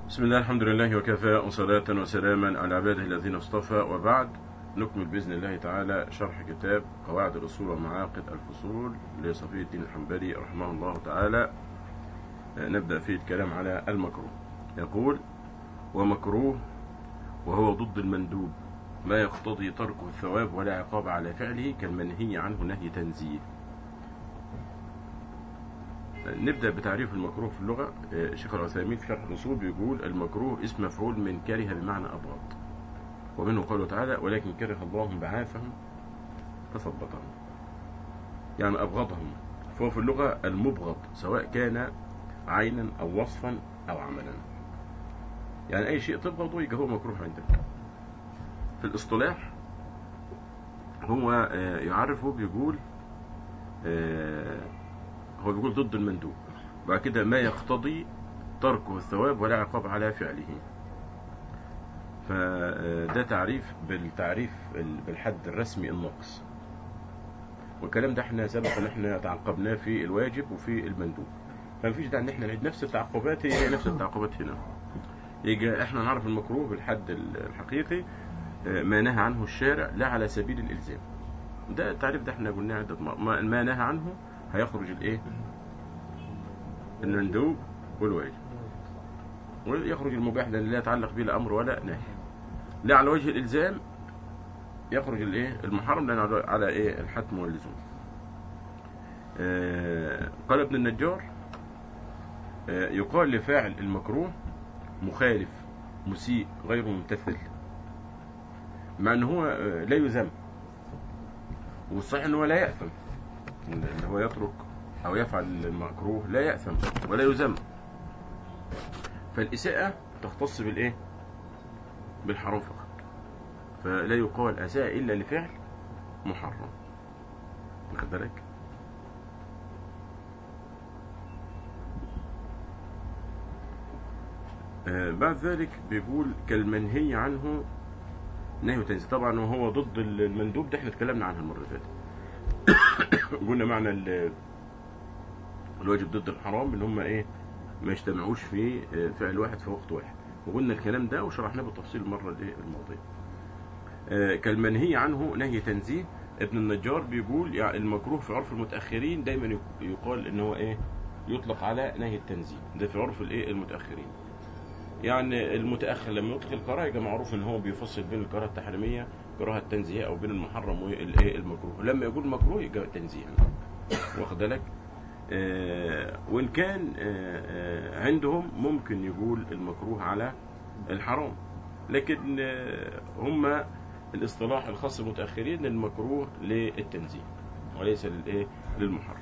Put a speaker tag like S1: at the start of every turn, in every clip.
S1: بسم الله الحمد لله وكفى وصلاة وسلاما على عباده الذين اصطفى وبعد نكمل بإذن الله تعالى شرح كتاب قواعد الأصول ومعاقد الفصول لصفي الدين الحنبلي رحمه الله تعالى نبدأ فيه الكلام على المكروه يقول ومكروه وهو ضد المندوب ما يقتضي تركه الثواب ولا عقاب على فعله كالمنهي عنه نهي تنزيه نبدأ بتعريف المكروه في اللغة شيخ العثيمين في شرح الأصول بيقول المكروه اسم مفعول من كره بمعنى أبغض ومنه قوله تعالى ولكن كره الله بعاثهم فثبطهم يعني أبغضهم فهو في اللغة المبغض سواء كان عينا أو وصفا أو عملا يعني أي شيء تبغضه يبقى هو مكروه عندك في الاصطلاح هو يعرفه بيقول هو بيقول ضد المندوب بعد كده ما يقتضي تركه الثواب ولا عقاب على فعله فده تعريف بالتعريف بالحد الرسمي الناقص والكلام ده احنا سبق ان احنا تعقبناه في الواجب وفي المندوب فمفيش داعي ان احنا نعيد نفس التعقبات هي نفس التعقبات هنا يجي احنا نعرف المكروه بالحد الحقيقي ما نهى عنه الشارع لا على سبيل الالزام ده التعريف ده احنا قلناه عده ما, ما نهى عنه هيخرج الايه المندوب والواجب ويخرج المباح لان لا يتعلق به لا امر ولا نهي لا على وجه الالزام يخرج الايه المحرم لان على ايه الحتم واللزوم آه قال ابن النجار آه يقال لفاعل المكروه مخالف مسيء غير ممتثل مع ان هو آه لا يذم والصحيح ان هو لا يأثم ان هو يترك او يفعل المكروه لا يأثم ولا يذم فالإساءة تختص بالإيه بالحرام فقط فلا يقال أساء إلا لفعل محرم واخد بالك آه بعد ذلك بيقول كالمنهي عنه نهي وتنزيه طبعا وهو ضد المندوب ده احنا اتكلمنا عنها المره اللي فاتت قلنا معنى الواجب ضد الحرام ان هم ايه ما يجتمعوش في فعل واحد في وقت واحد وقلنا الكلام ده وشرحناه بالتفصيل المره الماضيه آه كالمنهي عنه نهي تنزيه ابن النجار بيقول يعني المكروه في عرف المتاخرين دايما يقال ان هو ايه يطلق على نهي التنزيه ده في عرف الايه المتاخرين يعني المتاخر لما يطلق الكراهه يبقى معروف ان هو بيفصل بين الكراهه التحريميه الكراهه التنزيهيه او بين المحرم والايه المكروه لما يقول مكروه يبقى تنزيها واخد بالك آه وإن كان آه آه عندهم ممكن يقول المكروه على الحرام لكن هم الاصطلاح الخاص بالمتأخرين المكروه للتنزيه وليس للايه للمحرم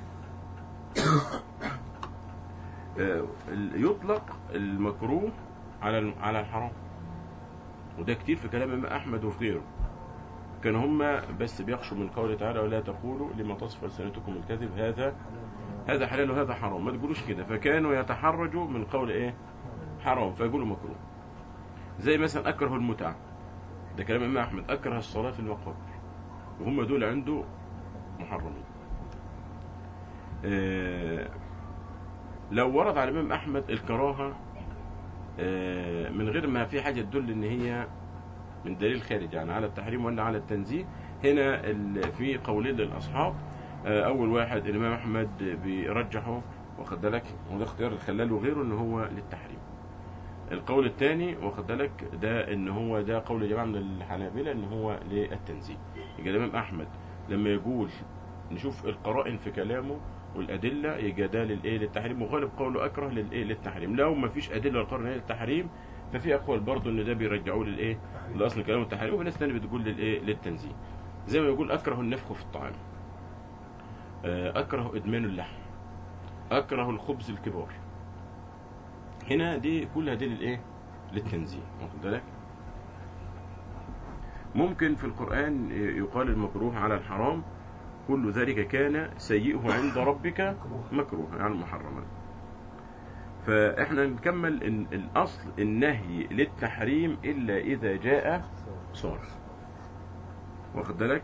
S1: يطلق المكروه على على الحرام وده كتير في كلام الإمام أحمد وفي غيره كان هم بس بيخشوا من قوله تعالى ولا تقولوا لما تصف ألسنتكم الكذب هذا هذا حلال وهذا حرام ما تقولوش كده فكانوا يتحرجوا من قول ايه حرام فيقولوا مكروه زي مثلا اكره المتعة ده كلام الامام احمد اكره الصلاة في المقابر وهم دول عنده محرمين إيه لو ورد على الامام احمد الكراهة إيه من غير ما في حاجة تدل ان هي من دليل خارج يعني على التحريم ولا على التنزيه هنا في قولين للاصحاب اول واحد الامام احمد بيرجحه واخد بالك وده اختيار الخلال وغيره ان هو للتحريم القول الثاني واخد بالك ده ان هو ده قول جماعه من الحنابلة ان هو للتنزيه يبقى الامام احمد لما يقول نشوف القرائن في كلامه والادله يبقى ده للايه للتحريم وغالب قوله اكره للايه للتحريم لو ما فيش ادله للقرن للتحريم ففي اقوال برضه ان ده بيرجعوه للايه لاصل كلام التحريم وفي ناس ثانيه بتقول للايه للتنزيه زي ما يقول اكره النفخ في الطعام أكره إدمان اللحم أكره الخبز الكبار هنا دي كلها دي للإيه للتنزيه واخد بالك ممكن في القرآن يقال المكروه على الحرام كل ذلك كان سيئه عند ربك مكروه يعني محرما فإحنا نكمل إن الأصل النهي للتحريم إلا إذا جاء صارف واخد بالك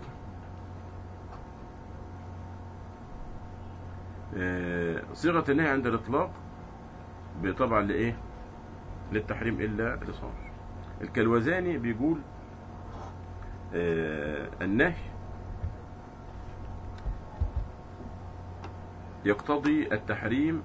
S1: صيغة النهي عند الإطلاق طبعا لإيه للتحريم إلا لصالح الكلوزاني بيقول آه النهي يقتضي التحريم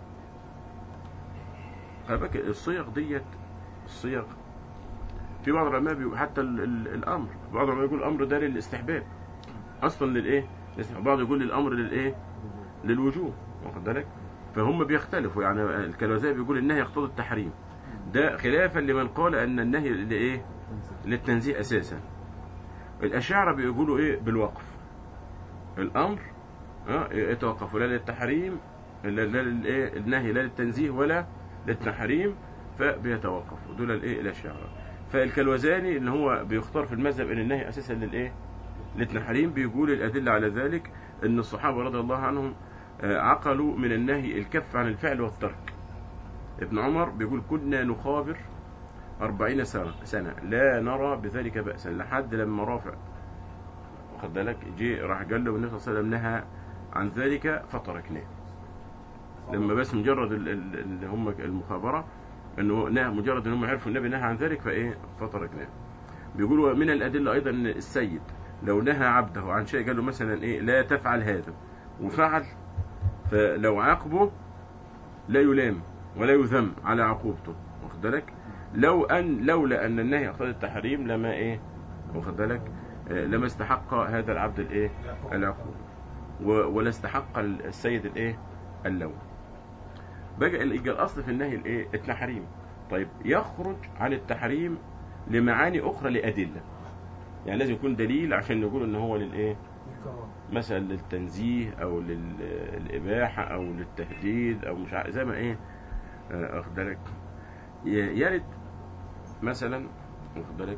S1: خلي بالك الصيغ ديت الصيغ في بعض العلماء بيقول حتى ال ال الامر بعض العلماء يقول الامر ده للاستحباب اصلا للايه الاستحباب. بعض يقول الامر للايه للوجوب واخد بالك فهم بيختلفوا يعني الكلوزاني بيقول النهي يقتضي التحريم ده خلافا لمن قال ان النهي لايه للتنزيه اساسا الاشاعره بيقولوا ايه بالوقف الامر اه يتوقف لا للتحريم لا لا للايه النهي لا للتنزيه ولا للتحريم فبيتوقف دول الايه الاشاعره فالكلوزاني ان هو بيختار في المذهب ان النهي اساسا للايه للتحريم بيقول الادله على ذلك ان الصحابه رضي الله عنهم آه، عقلوا من النهي الكف عن الفعل والترك ابن عمر بيقول كنا نخابر أربعين سنة, سنة لا نرى بذلك بأسا لحد لما رافع واخد بالك جه راح قال له النبي صلى الله عليه وسلم نهى عن ذلك فتركناه لما بس مجرد ال- ال- اللي هم المخابرة انه نهى مجرد ان هم عرفوا النبي نهى عن ذلك فايه فتركناه بيقولوا من الادله ايضا ان السيد لو نهى عبده عن شيء قال له مثلا ايه لا تفعل هذا وفعل فلو عاقبه لا يلام ولا يذم على عقوبته واخد بالك لو ان لولا ان النهي اقتضى التحريم لما ايه واخد بالك آه، لما استحق هذا العبد الايه العقوبه و- ولا استحق السيد الايه اللوم بقى ال- يبقى الاصل في النهي الايه التحريم طيب يخرج عن التحريم لمعاني اخرى لادله يعني لازم يكون دليل عشان نقول ان هو للايه مثلا للتنزيه او للاباحه او للتهديد او مش عارف زي ما ايه آه، واخد بالك ي- يرد مثلا واخد بالك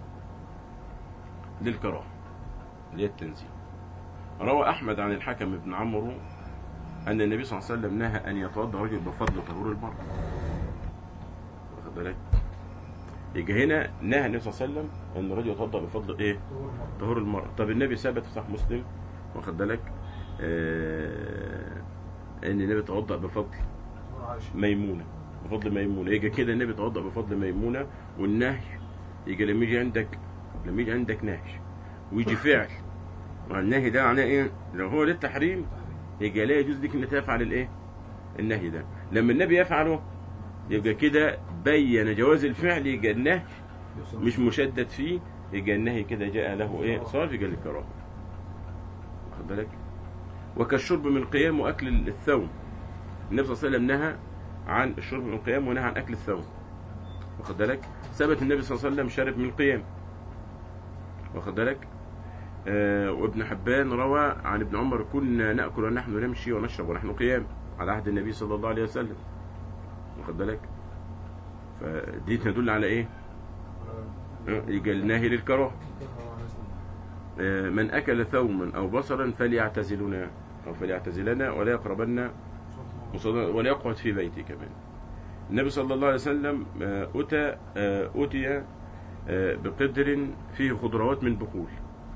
S1: للكراهه اللي هي التنزيه روى احمد عن الحكم بن عمرو ان النبي صلى الله عليه وسلم نهى ان يتوضا رجل بفضل طهور المرء واخد بالك يجي هنا نهى النبي صلى الله عليه وسلم ان الرجل يتوضا بفضل ايه طهور المرء طب النبي ثبت في صحيح مسلم واخد بالك آه ان النبي توضا بفضل ميمونه بفضل ميمونه يجي كده النبي توضا بفضل ميمونه والنهي يجي لما يجي عندك لما يجي عندك نهي ويجي فعل والنهي ده معناه ايه لو هو للتحريم يبقى لا يجوز لك ان تفعل الايه النهي ده لما النبي يفعله يبقى كده بين جواز الفعل يبقى النهي مش مشدد فيه يبقى النهي كده جاء له ايه صافي قال الكراهه واخد بالك وكالشرب من القيام واكل الثوم النبي صلى الله عليه وسلم نهى عن الشرب من القيام ونهى عن اكل الثوم واخد بالك ثبت النبي صلى الله عليه وسلم شرب من القيام واخد بالك آه وابن حبان روى عن ابن عمر كنا ناكل ونحن نمشي ونشرب ونحن قيام على عهد النبي صلى الله عليه وسلم واخد بالك فدي تدل على ايه آه، يجي الناهي للكراهه آه، من أكل ثوما أو بصرا فليعتزلنا أو فليعتزلنا ولا يقربن مصلى ولا يقعد في بيته كمان النبي صلى الله عليه وسلم آه، أتى آه، أتي آه، بقدر فيه خضروات من بقول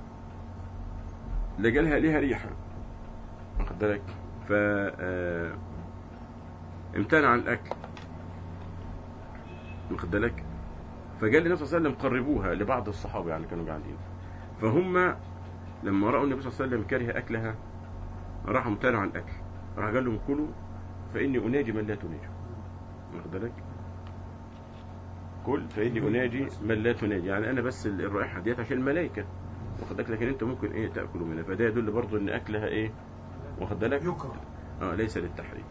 S1: لجالها ليها ريحة واخد بالك ف آه، امتنع عن الأكل واخد بالك فقال النبي صلى الله عليه وسلم قربوها لبعض الصحابة يعني كانوا قاعدين فهم لما رأوا النبي صلى الله عليه وسلم كره أكلها راحوا امتنعوا عن الأكل راح قال لهم كلوا فإني أناجي من لا تناجي واخد بالك كل فإني أناجي من لا تناجي يعني أنا بس الرائحة ديت عشان الملائكة واخد بالك لكن أنت ممكن إيه تأكلوا منها فده يدل برضه إن أكلها إيه واخد بالك
S2: يكره
S1: اه ليس للتحريم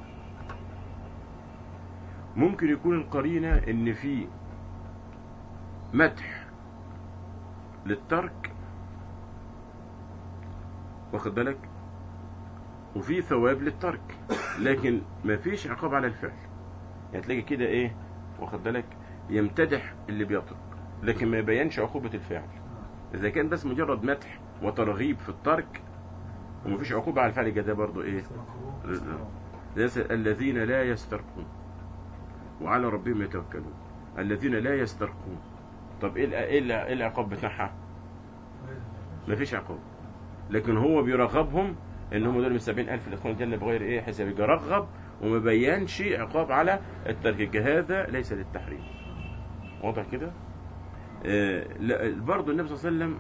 S1: ممكن يكون القرينة ان في مدح للترك واخد بالك وفي ثواب للترك لكن ما فيش عقاب على الفعل يعني تلاقي كده ايه واخد بالك يمتدح اللي بيترك لكن ما يبينش عقوبة الفعل اذا كان بس مجرد مدح وترغيب في الترك ومفيش عقوبة على الفعل يبقى ده برضه ايه ليس الذين لا يسترقون وعلى ربهم يتوكلون الذين لا يسترقون طب ايه الع- ايه الع- إيه العقاب بتاعها مفيش عقاب لكن هو بيرغبهم ان هم دول من 70000 اللي يدخلون الجنه بغير ايه حساب يبقى رغب وما بينش عقاب على الترك هذا ليس للتحريم واضح كده آه، لا، برضه النبي صلى الله عليه وسلم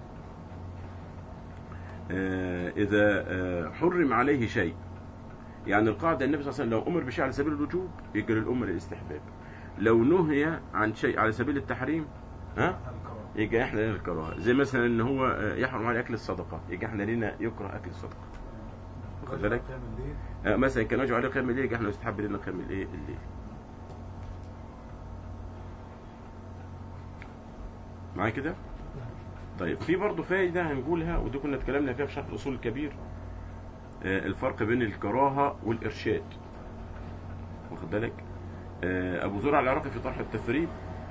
S1: آه، إذا آه، حرم عليه شيء يعني القاعدة النبي صلى الله عليه وسلم لو أمر بشيء على سبيل الوجوب يجري الأمة للاستحباب لو نهي عن شيء على سبيل التحريم ها يبقى احنا لنا الكراهه زي مثلا ان هو آه، يحرم عليه اكل الصدقه يبقى احنا لنا يكره اكل الصدقه واخد بالك آه، مثلا كان يجب عليه قيام الليل يبقى احنا يستحب لنا قيام الايه الليل معايا كده طيب في برضه فائده هنقولها ودي كنا اتكلمنا فيها في شرح الاصول الكبير آه، الفرق بين الكراهه والارشاد واخد بالك آه، ابو زرع العراقي في طرح التثريب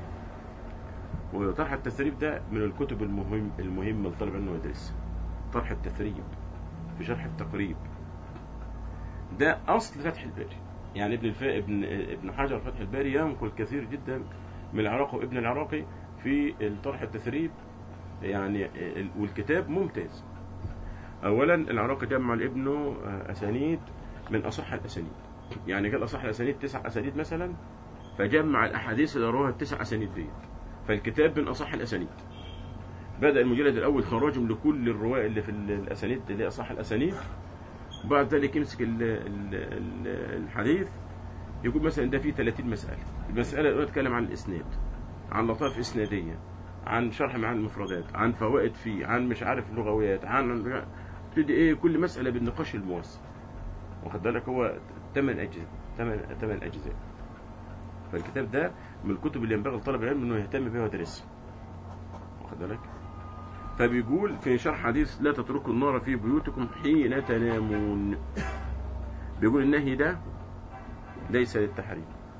S1: وطرح التثريب ده من الكتب المهم المهمه لطالب انه يدرسها طرح التثريب في شرح التقريب ده اصل فتح الباري يعني ابن الف... ابن ابن حجر فتح الباري ينقل كثير جدا من العراقي وابن العراقي في الطرح التثريب يعني ال- والكتاب ممتاز اولا العراقي جمع لابنه آه، اسانيد من اصح الاسانيد يعني قال اصح الاسانيد تسع اسانيد مثلا فجمع الاحاديث اللي رواها التسع اسانيد دي فالكتاب من اصح الاسانيد بدا المجلد الاول تراجم لكل الرواه اللي في ال- الاسانيد اللي هي اصح الاسانيد وبعد ذلك يمسك ال- ال- ال- الحديث يقول مثلا ده فيه 30 مساله المساله الاولى تتكلم عن الاسناد عن لطائف اسناديه عن شرح معاني المفردات عن فوائد فيه عن مش عارف لغويات عن تبتدي ايه كل مساله بالنقاش الموسع واخد بالك هو ثمان اجزاء ثمان ثمان اجزاء فالكتاب ده من الكتب اللي ينبغي لطالب العلم انه يهتم بها ويدرسها واخد بالك فبيقول في شرح حديث لا تتركوا النار في بيوتكم حين تنامون بيقول النهي ده ليس للتحريم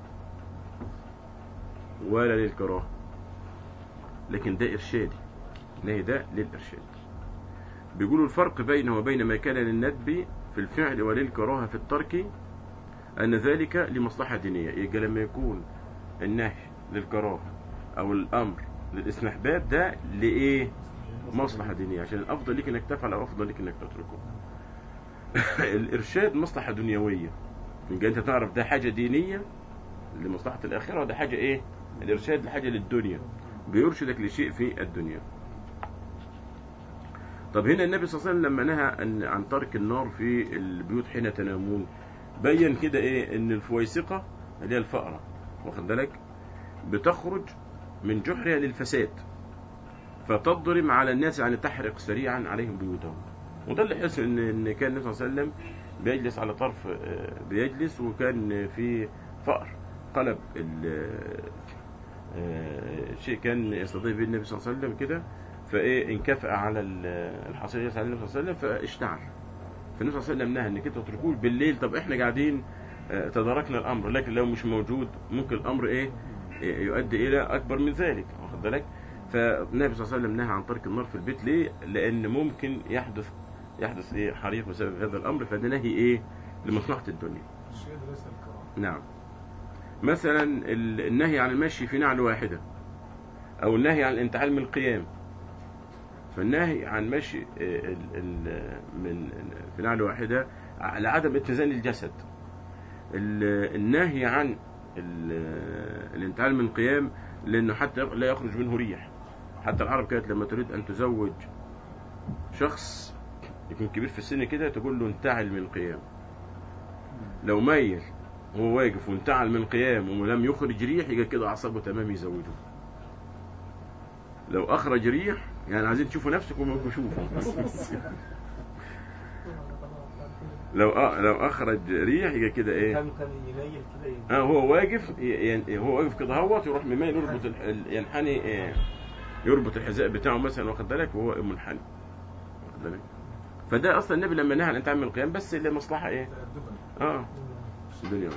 S1: ولا للكراهه لكن ده ارشادي النهي ده للارشاد بيقولوا الفرق بينه وبين ما كان للندب في الفعل وللكراهه في الترك ان ذلك لمصلحه دينيه يبقى لما يكون النهي للكراهه او الامر للاستحباب ده لايه مصلحه دينيه عشان الافضل ليك انك تفعل او افضل ليك انك تتركه الارشاد مصلحه دنيويه يبقى انت تعرف ده حاجه دينيه لمصلحه الاخره وده حاجه ايه الارشاد لحاجه للدنيا بيرشدك لشيء في الدنيا طب هنا النبي صلى الله عليه وسلم لما نهى عن, عن ترك النار في البيوت حين تنامون بين كده ايه ان الفويسقه اللي هي الفأرة واخد بالك بتخرج من جحرها للفساد فتضرم على الناس يعني تحرق سريعا عليهم بيوتهم وده اللي حصل ان ان كان النبي صلى الله عليه وسلم بيجلس على طرف آه، بيجلس وكان في فأر قلب ال- آه، شيء كان يستضيف به النبي صلى الله عليه وسلم كده فايه انكفأ على ال- الحصير يسعى النبي صلى الله عليه وسلم فاشتعل فالنبي صلى الله عليه وسلم نهى انك انت تتركوه بالليل طب احنا قاعدين آه، تداركنا الامر لكن لو مش موجود ممكن الامر ايه إيه، يؤدي الى اكبر من ذلك واخد بالك فالنبي صلى الله عليه وسلم نهى عن ترك النار في البيت ليه لان ممكن يحدث يحدث ايه حريق بسبب هذا الامر فده نهي ايه لمصلحه الدنيا
S2: الشيء ده ليس الكرام
S1: نعم مثلا ال- النهي عن المشي في نعل واحدة أو النهي عن الانتعال من القيام فالنهي عن مشي آه، ال- ال- من في نعل واحدة على عدم اتزان الجسد ال- النهي عن ال- الانتعال من القيام لأنه حتى لا يخرج منه ريح حتى العرب كانت لما تريد أن تزوج شخص يكون كبير في السن كده تقول له انتعل من القيام لو ميل وهو واقف وانتعل من القيام ولم يخرج ريح يبقى كده اعصابه تمام يزوجه لو اخرج ريح يعني عايزين تشوفوا نفسكم وما شوفوا لو أ... لو اخرج ريح يبقى كده ايه
S3: كان كان يميل كده ي-
S1: اه هو واقف ي- يعني هو واقف كده اهوت يروح مميل يربط الح... ال- ينحني إيه يربط الحذاء بتاعه مثلا واخد بالك وهو منحني واخد بالك فده اصلا النبي لما نهى عن الانتعال من القيام بس لمصلحه ايه
S2: تأدبا
S1: اه الدنيا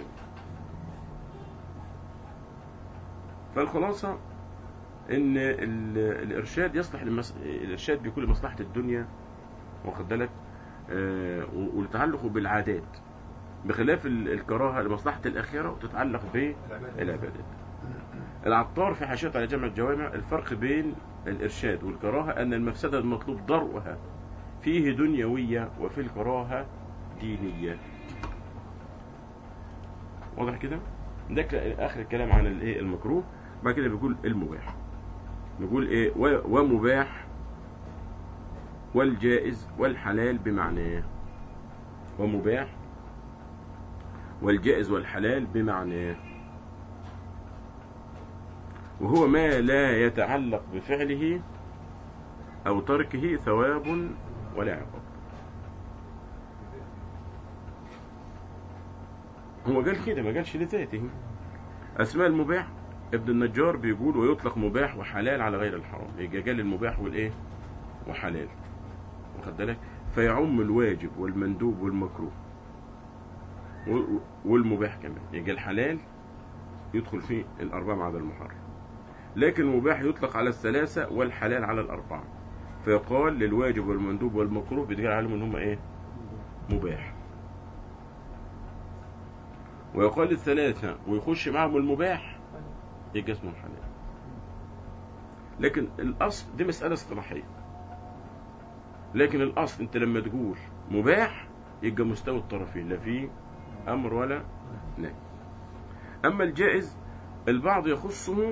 S1: فالخلاصة ان ال- الارشاد يصلح للمس... الارشاد بيكون لمصلحة الدنيا واخد بالك آه و- ولتعلقه بالعادات بخلاف ال- الكراهة لمصلحة الآخرة وتتعلق بالعبادات العطار في حاشية على جامع الجوامع الفرق بين الإرشاد والكراهة أن المفسدة المطلوب ضرؤها فيه دنيوية وفي الكراهة دينية واضح كده ده ك- اخر الكلام عن الايه المكروه بعد كده بيقول المباح نقول ايه و- ومباح والجائز والحلال بمعناه ومباح والجائز والحلال بمعناه وهو ما لا يتعلق بفعله أو تركه ثواب ولا عقاب هو قال كده ما قالش لذاته أسماء المباح ابن النجار بيقول ويطلق مباح وحلال على غير الحرام يبقى قال المباح والإيه وحلال واخد بالك فيعم الواجب والمندوب والمكروه و- والمباح كمان يبقى الحلال يدخل فيه الأربعة ما عدا المحرم لكن المباح يطلق على الثلاثة والحلال على الأربعة فيقال للواجب والمندوب والمكروه بيتقال عليهم ان هم ايه مباح ويقال للثلاثة ويخش معهم المباح يبقى اسمه حلال لكن الأصل دي مسألة اصطلاحية لكن الأصل أنت لما تقول مباح يبقى مستوى الطرفين لا فيه أمر ولا نهي أما الجائز البعض يخصه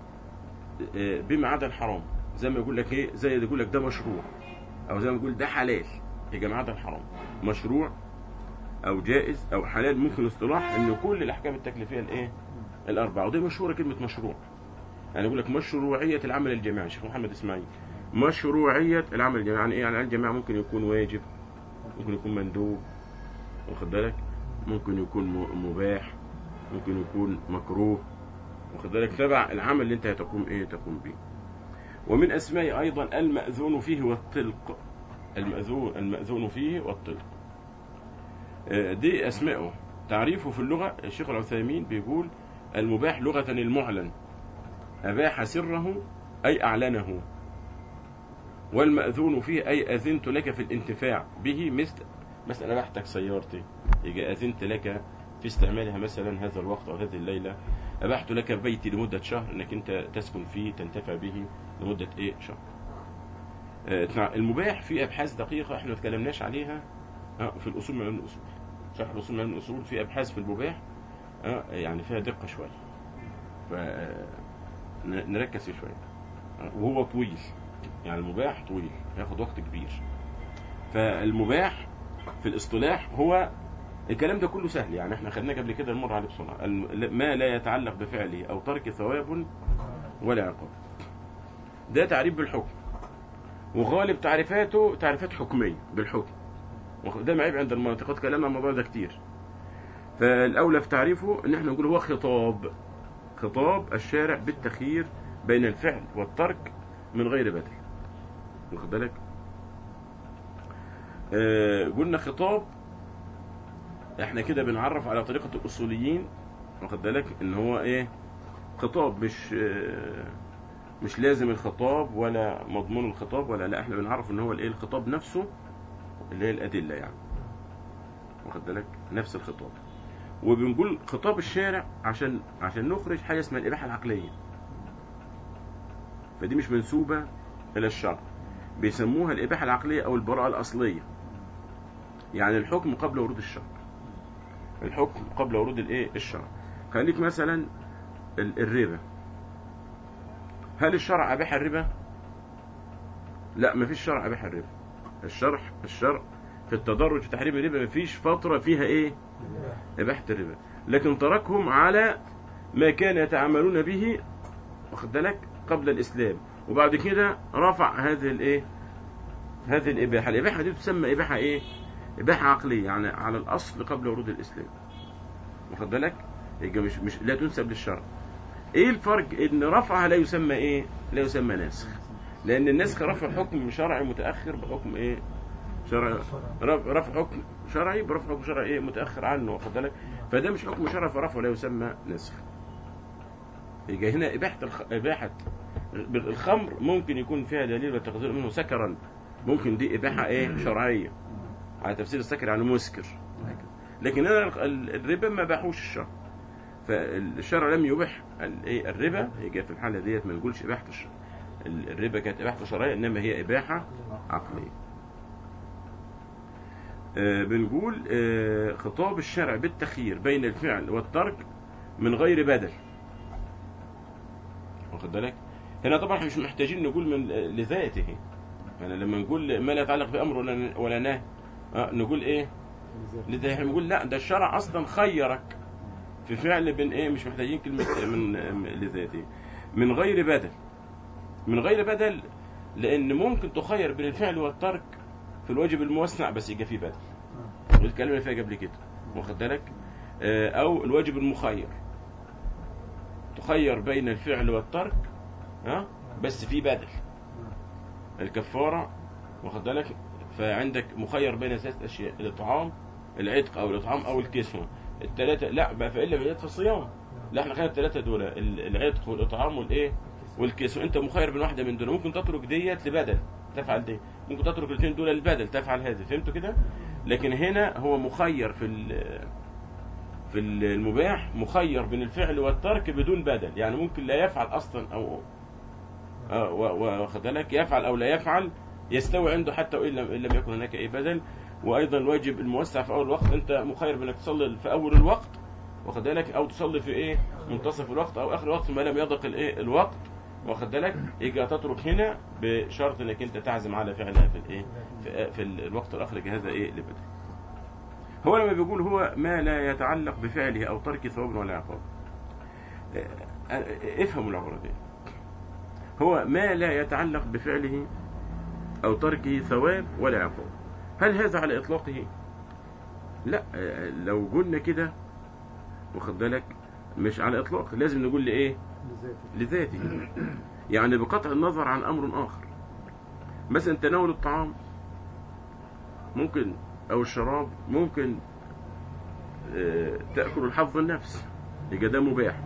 S1: آه، بما عدا الحرام زي ما يقول لك ايه زي يقول لك ده مشروع او زي ما يقول ده حلال يبقى ما عدا الحرام مشروع او جائز او حلال ممكن اصطلاح ان كل الاحكام التكليفيه الايه الاربعه ودي مشهوره كلمه مشروع يعني يقول لك مشروعيه العمل الجماعي الشيخ محمد اسماعيل مشروعيه العمل الجماعي يعني ايه يعني الجماعه ممكن يكون واجب ممكن يكون مندوب واخد بالك ممكن يكون م- مباح ممكن يكون مكروه واخد بالك تبع العمل اللي انت هتقوم ايه تقوم به ومن اسماء ايضا الماذون فيه والطلق الماذون الماذون فيه والطلق آه، دي اسماءه تعريفه في اللغه الشيخ العثيمين بيقول المباح لغه المعلن اباح سره اي اعلنه والماذون فيه اي اذنت لك في الانتفاع به مثل مثلا ابحتك سيارتي يجي اذنت لك في استعمالها مثلا هذا الوقت او هذه الليله ابحت لك بيتي لمده شهر انك انت تسكن فيه تنتفع به لمده ايه شهر آه، تع- المباح في ابحاث دقيقه احنا ما اتكلمناش عليها آه، في الاصول من علم الاصول شرح الاصول من علم الاصول في ابحاث في المباح آه، يعني فيها دقه شويه ف آه، ن- نركز فيه شويه آه، وهو طويل يعني المباح طويل هياخد وقت كبير فالمباح في الاصطلاح هو الكلام ده كله سهل يعني احنا خدناه قبل كده نمر عليه بسرعه الم- ما لا يتعلق بفعله او ترك ثواب ولا عقاب ده تعريف بالحكم وغالب تعريفاته تعريفات حكميه بالحكم وخ- ده معيب عند المناطقات كلامنا عن الموضوع ده كتير فالاولى في تعريفه ان احنا نقول هو خطاب خطاب الشارع بالتخيير بين الفعل والترك من غير بدل واخد بالك آه قلنا خطاب احنا كده بنعرف على طريقة الأصوليين واخد بالك ان هو ايه خطاب مش آه، مش لازم الخطاب ولا مضمون الخطاب ولا لا احنا بنعرف ان هو الايه الخطاب نفسه اللي هي الأدلة يعني واخد بالك نفس الخطاب وبنقول خطاب الشارع عشان عشان نخرج حاجة اسمها الإباحة العقلية فدي مش منسوبة إلى الشرع بيسموها الإباحة العقلية أو البراءة الأصلية يعني الحكم قبل ورود الشرع الحكم قبل ورود الايه الشرع خليك مثلا ال- الربا هل الشرع اباح الربا لا ما فيش شرع اباح الربا الشرع الشرع في التدرج في تحريم الربا ما فيش فتره فيها ايه اباحه الربا لكن تركهم على ما كان يتعاملون به واخد بالك قبل الاسلام وبعد كده رفع هذه الايه هذه الاباحه الاباحه دي تسمى اباحه ايه إباحة عقلية يعني على الأصل قبل ورود الإسلام واخد بالك؟ يبقى مش مش لا تنسب للشرع. إيه الفرق؟ إن رفعها لا يسمى إيه؟ لا يسمى ناسخ. لأن النسخ رفع حكم شرعي متأخر بحكم إيه؟ شرعي رف- رفع حكم شرعي برفع حكم شرعي إيه؟ متأخر عنه واخد بالك؟ فده مش حكم شرعي فرفعه لا يسمى نسخ. يبقى هنا إباحة الخ... إباحة الخمر ممكن يكون فيها دليل والتقدير منه سكرا ممكن دي إباحة إيه؟ شرعية. على تفسير السكر يعني مسكر لكن انا ال- الربا ما باحوش الشرع فالشرع لم يبح ال- إيه الربا يبقى في الحاله ديت ما نقولش اباحه الشرع ال- الربا كانت اباحه شرعيه انما هي اباحه عقليه آه، بنقول آه، خطاب الشرع بالتخيير بين الفعل والترك من غير بدل واخد بالك هنا طبعا احنا مش محتاجين نقول من لذاته يعني لما نقول ما لا يتعلق بامر ولا ولا نهي آه، نقول ايه لذا احنا بنقول لا ده الشرع اصلا خيرك في فعل بين ايه مش محتاجين كلمه من من- لذاته من غير بدل من غير بدل لان ممكن تخير بين الفعل والترك في الواجب الموسع بس يبقى فيه بدل الكلام اللي فيها قبل كده واخد بالك آه، او الواجب المخير تخير بين الفعل والترك ها بس في بدل الكفاره واخد بالك فعندك مخير بين ثلاث اشياء الاطعام العتق او الاطعام او الكسوه الثلاثه لا بقى فالا بيد في الصيام لا احنا خدنا الثلاثه دول ال- العتق والاطعام والايه والكسوه انت مخير بين واحده من دول ممكن تترك ديت لبدل تفعل دي ممكن تترك الاثنين دول للبدل تفعل هذه فهمتوا كده لكن هنا هو مخير في ال- في المباح مخير بين الفعل والترك بدون بدل يعني ممكن لا يفعل اصلا او آه، و- و- واخد بالك يفعل او لا يفعل يستوي عنده حتى وان لم, إن لم يكن هناك اي بدل وايضا الواجب الموسع في اول الوقت انت مخير بانك تصلي في اول الوقت واخد بالك او تصلي في ايه منتصف الوقت او اخر الوقت ما لم يضق الايه الوقت واخد بالك يجي تترك هنا بشرط انك انت تعزم على فعلها في الايه في, في الوقت الاخر يجي هذا ايه لبدل هو لما بيقول هو ما لا يتعلق بفعله او ترك ثواب ولا عقاب آه، آه، افهموا العبارة دي هو ما لا يتعلق بفعله أو تركه ثواب ولا عقاب هل هذا على إطلاقه؟ لا آه، لو قلنا كده واخد بالك مش على إطلاق لازم نقول لإيه؟ لذاته يعني بقطع النظر عن أمر آخر مثلا تناول الطعام ممكن أو الشراب ممكن آه، تأكل الحظ النفس يبقى ده مباح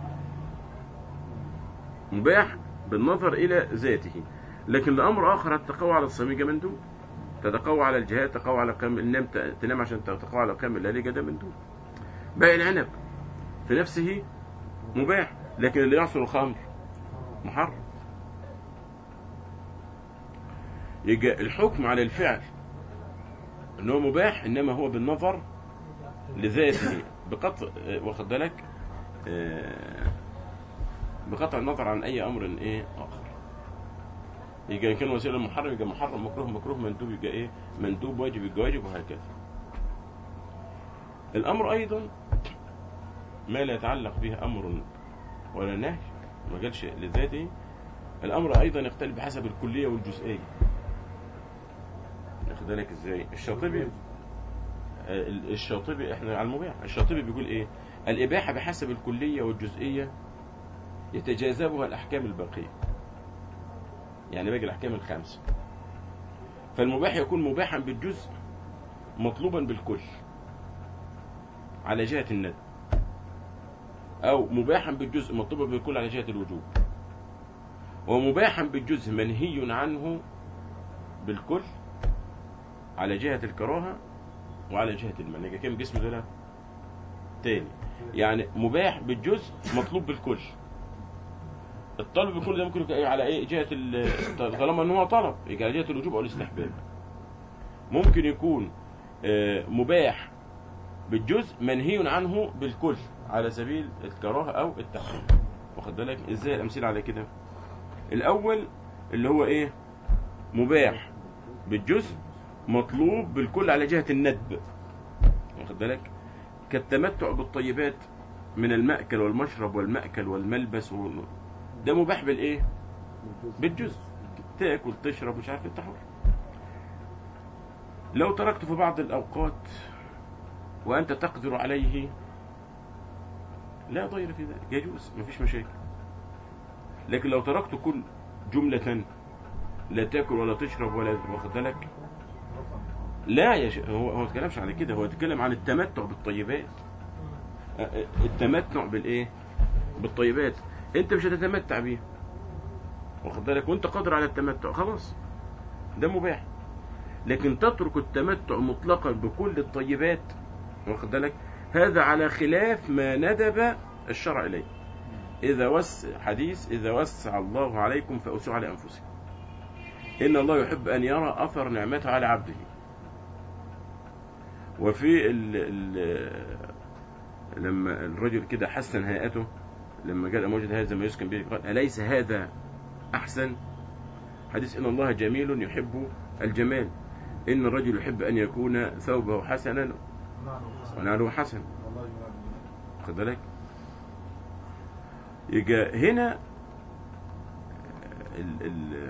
S1: مباح بالنظر إلى ذاته لكن لأمر آخر التقوى على الصميم مندوب تتقوى على الجهاد تقوى على قيام النام تنام عشان تتقوى على قيام الليل ده مندوب باقي العنب في نفسه مباح لكن اللي يعصر الخمر محرم يبقى الحكم على الفعل ان هو مباح انما هو بالنظر لذاته بقطع آه، واخد بالك آه، بقطع النظر عن اي امر ايه اخر يبقى إن كان وسيله محرم يبقى محرم مكروه مكروه مندوب يبقى ايه مندوب واجب يبقى واجب وهكذا الامر ايضا ما لا يتعلق به امر ولا نهي ما قالش لذاته الامر ايضا يختلف بحسب الكليه والجزئيه واخد بالك ازاي الشاطبي آه، الشاطبي احنا على المباح الشاطبي بيقول ايه الاباحه بحسب الكليه والجزئيه يتجاذبها الاحكام الباقيه يعني باقي الاحكام الخمسه فالمباح يكون مباحا بالجزء مطلوبا بالكل على جهه الندب او مباحا بالجزء مطلوبا بالكل على جهه الوجوب ومباحا بالجزء منهي عنه بالكل على جهة الكراهة وعلى جهة المنع يبقى كم قسم دول تاني يعني مباح بالجزء مطلوب بالكل الطلب بالكل ده ممكن يكون إيه على ايه جهة ال- طالما ان هو طلب يبقى على جهة الوجوب او الاستحباب ممكن يكون آه، مباح بالجزء منهي عنه بالكل على سبيل الكراهة او التحريم واخد بالك ازاي الامثله على كده الاول اللي هو ايه مباح بالجزء مطلوب بالكل على جهة الندب واخد بالك كالتمتع بالطيبات من المأكل والمشرب والمأكل والملبس وال... ده مباح بالايه بالجزء تاكل تشرب مش عارف انت حر لو تركت في بعض الاوقات وانت تقدر عليه لا ضير في ذلك يجوز مفيش مشاكل لكن لو تركت كل جملة لا تاكل ولا تشرب ولا واخد بالك لا يا ش... هو هو ما اتكلمش على كده هو اتكلم عن التمتع بالطيبات أ- أ- التمتع بالايه بالطيبات انت مش هتتمتع بيها واخد بالك وانت قادر على التمتع خلاص ده مباح لكن تترك التمتع مطلقا بكل الطيبات واخد بالك هذا على خلاف ما ندب الشرع اليه اذا وس حديث اذا وسع الله عليكم فاوسعوا على انفسكم ان الله يحب ان يرى اثر نعمته على عبده وفي ال ال لما الرجل كده حسن هيئته لما قال موجد هذا ما يسكن به قال أليس هذا أحسن حديث إن الله جميل يحب الجمال إن الرجل يحب أن يكون ثوبه حسنا
S2: نعم
S1: ونعله حسن
S2: والله ينعم
S1: خد بالك يجي هنا ال ال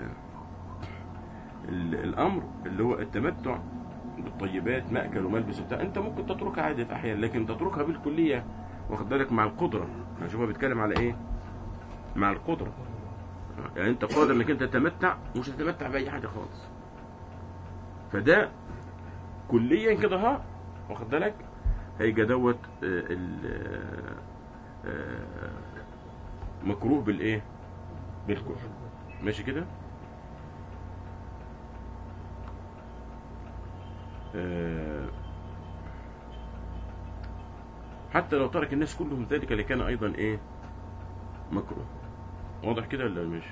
S1: ال الامر اللي هو التمتع بالطيبات مأكل وملبس وبتاع انت ممكن تتركها عادي في احيان لكن تتركها بالكليه واخد بالك مع القدره شوف هو بيتكلم على ايه مع القدره يعني انت قادر انك انت تتمتع مش هتتمتع باي حاجه خالص فده كليا كده ها واخد بالك هيجي دوت آه، ال- آه، آه، مكروه بالايه بالكل ماشي كده آه، حتى لو ترك الناس كلهم ذلك لكان ايضا ايه مكروه واضح كده ولا مش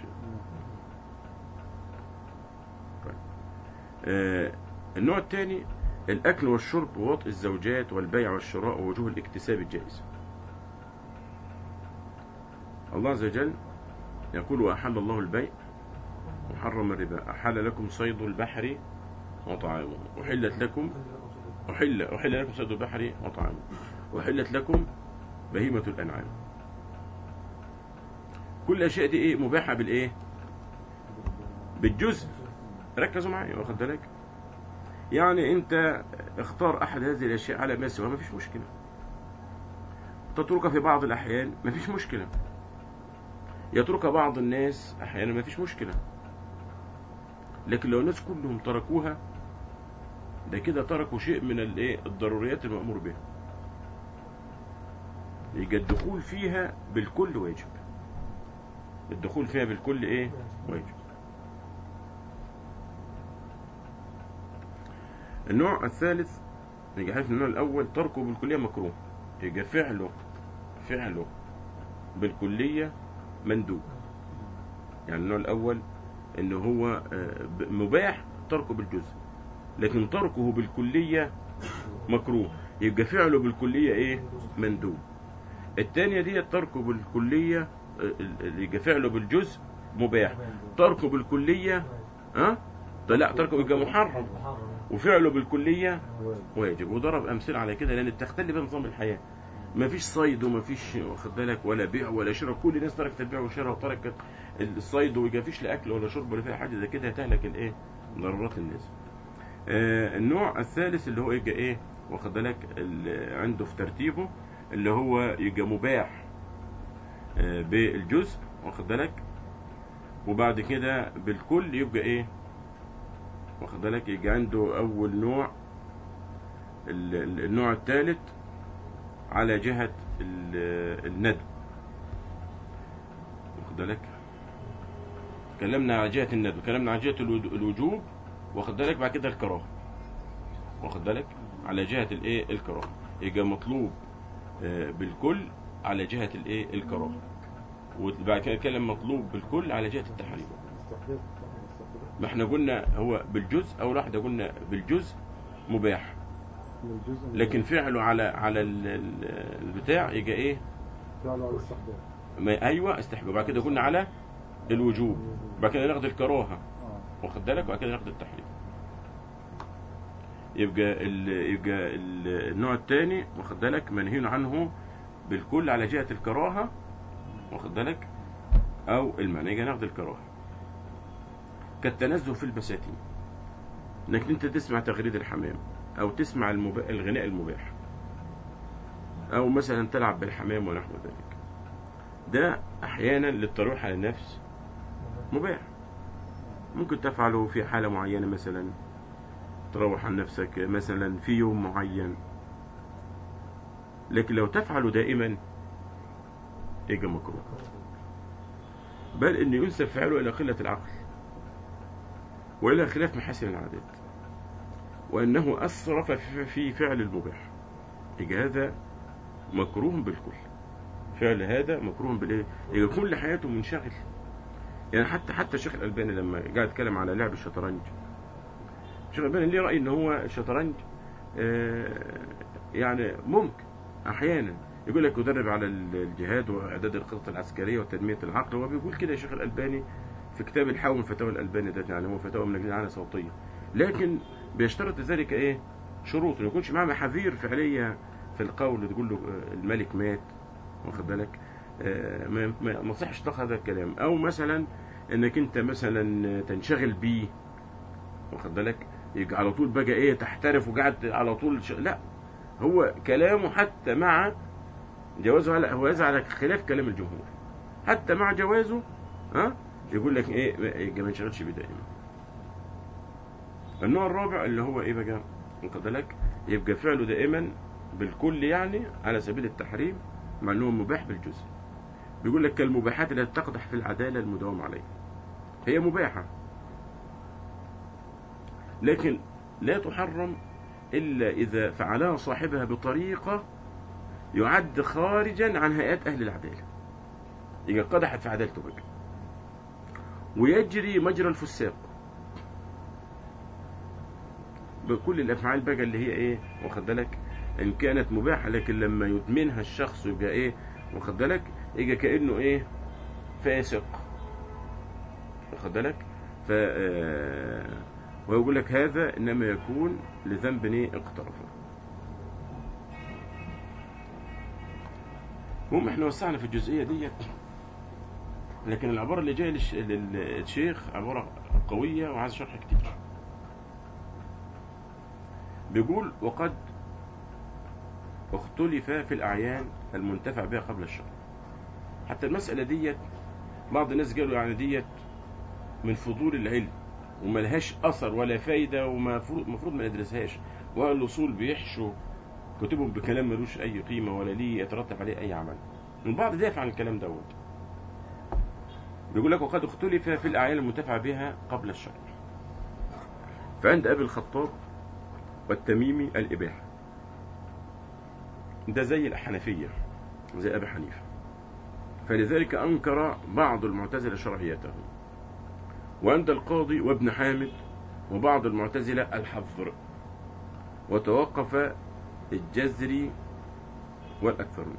S1: طيب. آه، النوع الثاني الأكل والشرب ووطء الزوجات والبيع والشراء ووجوه الاكتساب الجائزة الله عز وجل يقول وأحل الله البيع وحرم الربا أحل لكم صيد البحر وطعامه أحلت لكم أحل أحل لكم صيد البحر وطعامه وأحلت لكم بهيمة الأنعام كل الأشياء دي إيه مباحة بالإيه بالجزء ركزوا معايا واخد بالك يعني انت اختار احد هذه الاشياء على ما سوى ما فيش مشكله تتركها في بعض الاحيان ما فيش مشكله يتركها بعض الناس احيانا ما فيش مشكله لكن لو الناس كلهم تركوها ده كده تركوا شيء من الايه الضروريات المأمور بها يبقى الدخول فيها بالكل واجب الدخول فيها بالكل ايه واجب النوع الثالث يجي حيث النوع الأول تركه بالكلية مكروه يجي فعله فعله بالكلية مندوب يعني النوع الأول إن هو آه، ب- مباح تركه بالجزء لكن تركه بالكلية مكروه يبقى فعله بالكلية إيه مندوب الثانية دي تركه بالكلية آه، ال- ال- يبقى فعله بالجزء مباح تركه بالكلية ها لا تركه يبقى محرم وفعله بالكلية واجب وضرب أمثلة على كده لأن بتختلف نظام الحياة ما فيش صيد وما فيش واخد بالك ولا بيع ولا شراء كل الناس تركت البيع والشراء وتركت الصيد وما فيش لا أكل ولا شرب ولا فيها حاجة زي كده هتهلك الإيه ضرورات الناس آه النوع الثالث اللي هو يجي إيه واخد بالك ال- عنده في ترتيبه اللي هو يجي مباح آه بالجزء واخد بالك وبعد كده بالكل يبقى إيه واخد بالك يجي عنده أول نوع ال- ال- النوع الثالث على جهة ال- الندب واخد بالك كلمنا على جهة الندب كلمنا على جهة الود- الوجوب واخد بالك بعد كده الكراهة واخد بالك على جهة الايه الكراهة يبقى مطلوب آه، بالكل على جهة الايه الكراهة وبعد كده كلام مطلوب بالكل على جهة التحريم ما احنا قلنا هو بالجزء او واحدة قلنا بالجزء مباح لكن فعله على على ال- ال- البتاع يجي ايه
S2: فعله على الاستحباب
S1: ما ايوه استحباب بعد كده قلنا على الوجوب بعد كده ناخد الكراهه
S2: اه
S1: واخد بالك وبعد كده ناخد التحريم يبقى ال... يبقى ال... النوع الثاني واخد بالك منهي عنه بالكل على جهه الكراهه واخد بالك او المعنى يجي ناخد الكراهه كالتنزه في البساتين انك انت تسمع تغريد الحمام او تسمع المب... الغناء المباح او مثلا تلعب بالحمام ونحو ذلك ده احيانا للترويح على النفس مباح ممكن تفعله في حالة معينة مثلا تروح عن نفسك مثلا في يوم معين لكن لو تفعله دائما يبقى مكروه بل انه ينسب فعله الى قلة العقل والى خلاف محاسن العادات وانه اسرف في- في فعل المباح يبقى هذا مكروه بالكل فعل هذا مكروه بالايه يبقى كل حياته منشغل يعني حتى حتى الشيخ الألباني لما قاعد يتكلم على لعب الشطرنج الشيخ الألباني ليه رأي إن هو الشطرنج آه، يعني ممكن احيانا يقول لك يدرب على الجهاد واعداد الخطط العسكريه وتنميه العقل هو بيقول كده يا شيخ الالباني في كتاب الحاوي من فتاوى الالباني ده يعني هو فتاوى من عنها صوتيه لكن بيشترط ذلك ايه شروط ما يكونش معاه محاذير فعليه في القول تقول له آه، الملك مات واخد بالك آه، ما ما ما صحش تطلق هذا الكلام او مثلا انك انت مثلا تنشغل بيه واخد بالك يبقى على طول بقى ايه تحترف وقاعد على طول ش... لا هو كلامه حتى مع جوازه على هو هذا على خلاف كلام الجمهور حتى مع جوازه ها يقول لك ايه يبقى ما ينشغلش بيه دائما النوع الرابع اللي هو ايه بقى واخد بالك يبقى فعله دائما بالكل يعني على سبيل التحريم مع انه مباح بالجزء بيقول لك كالمباحات التي تقدح في العداله المداوم عليها هي مباحه لكن لا تحرم إلا إذا فعلها صاحبها بطريقة يعد خارجا عن هيئات أهل العدالة يبقى قدحت في عدالته بقى ويجري مجرى الفساق بكل الأفعال بقى اللي هي إيه واخد بالك إن كانت مباحة لكن لما يدمنها الشخص يبقى إيه واخد بالك يبقى كأنه إيه فاسق واخد بالك ف آه، ويقول لك هذا انما يكون لذنب ايه اقترفه المهم احنا وسعنا في الجزئيه ديت لكن العباره اللي جايه للش- للشيخ عباره قويه وعايز شرح كتير بيقول وقد اختلف في الاعيان المنتفع بها قبل الشرع حتى المساله ديت بعض الناس قالوا يعني ديت من فضول العلم وملهاش اثر ولا فايده ومفروض المفروض ما ندرسهاش واهل الاصول بيحشوا كتبهم بكلام ملوش اي قيمه ولا ليه يترتب عليه اي عمل البعض دافع عن الكلام دوت بيقول لك وقد اختلف في الاعيان المنتفع بها قبل الشرع فعند ابي الخطاب والتميمي الاباحه ده زي الحنفيه زي ابي حنيفه فلذلك انكر بعض المعتزله شرعيته وعند القاضي وابن حامد وبعض المعتزلة الحظر وتوقف الجزري والأكثرون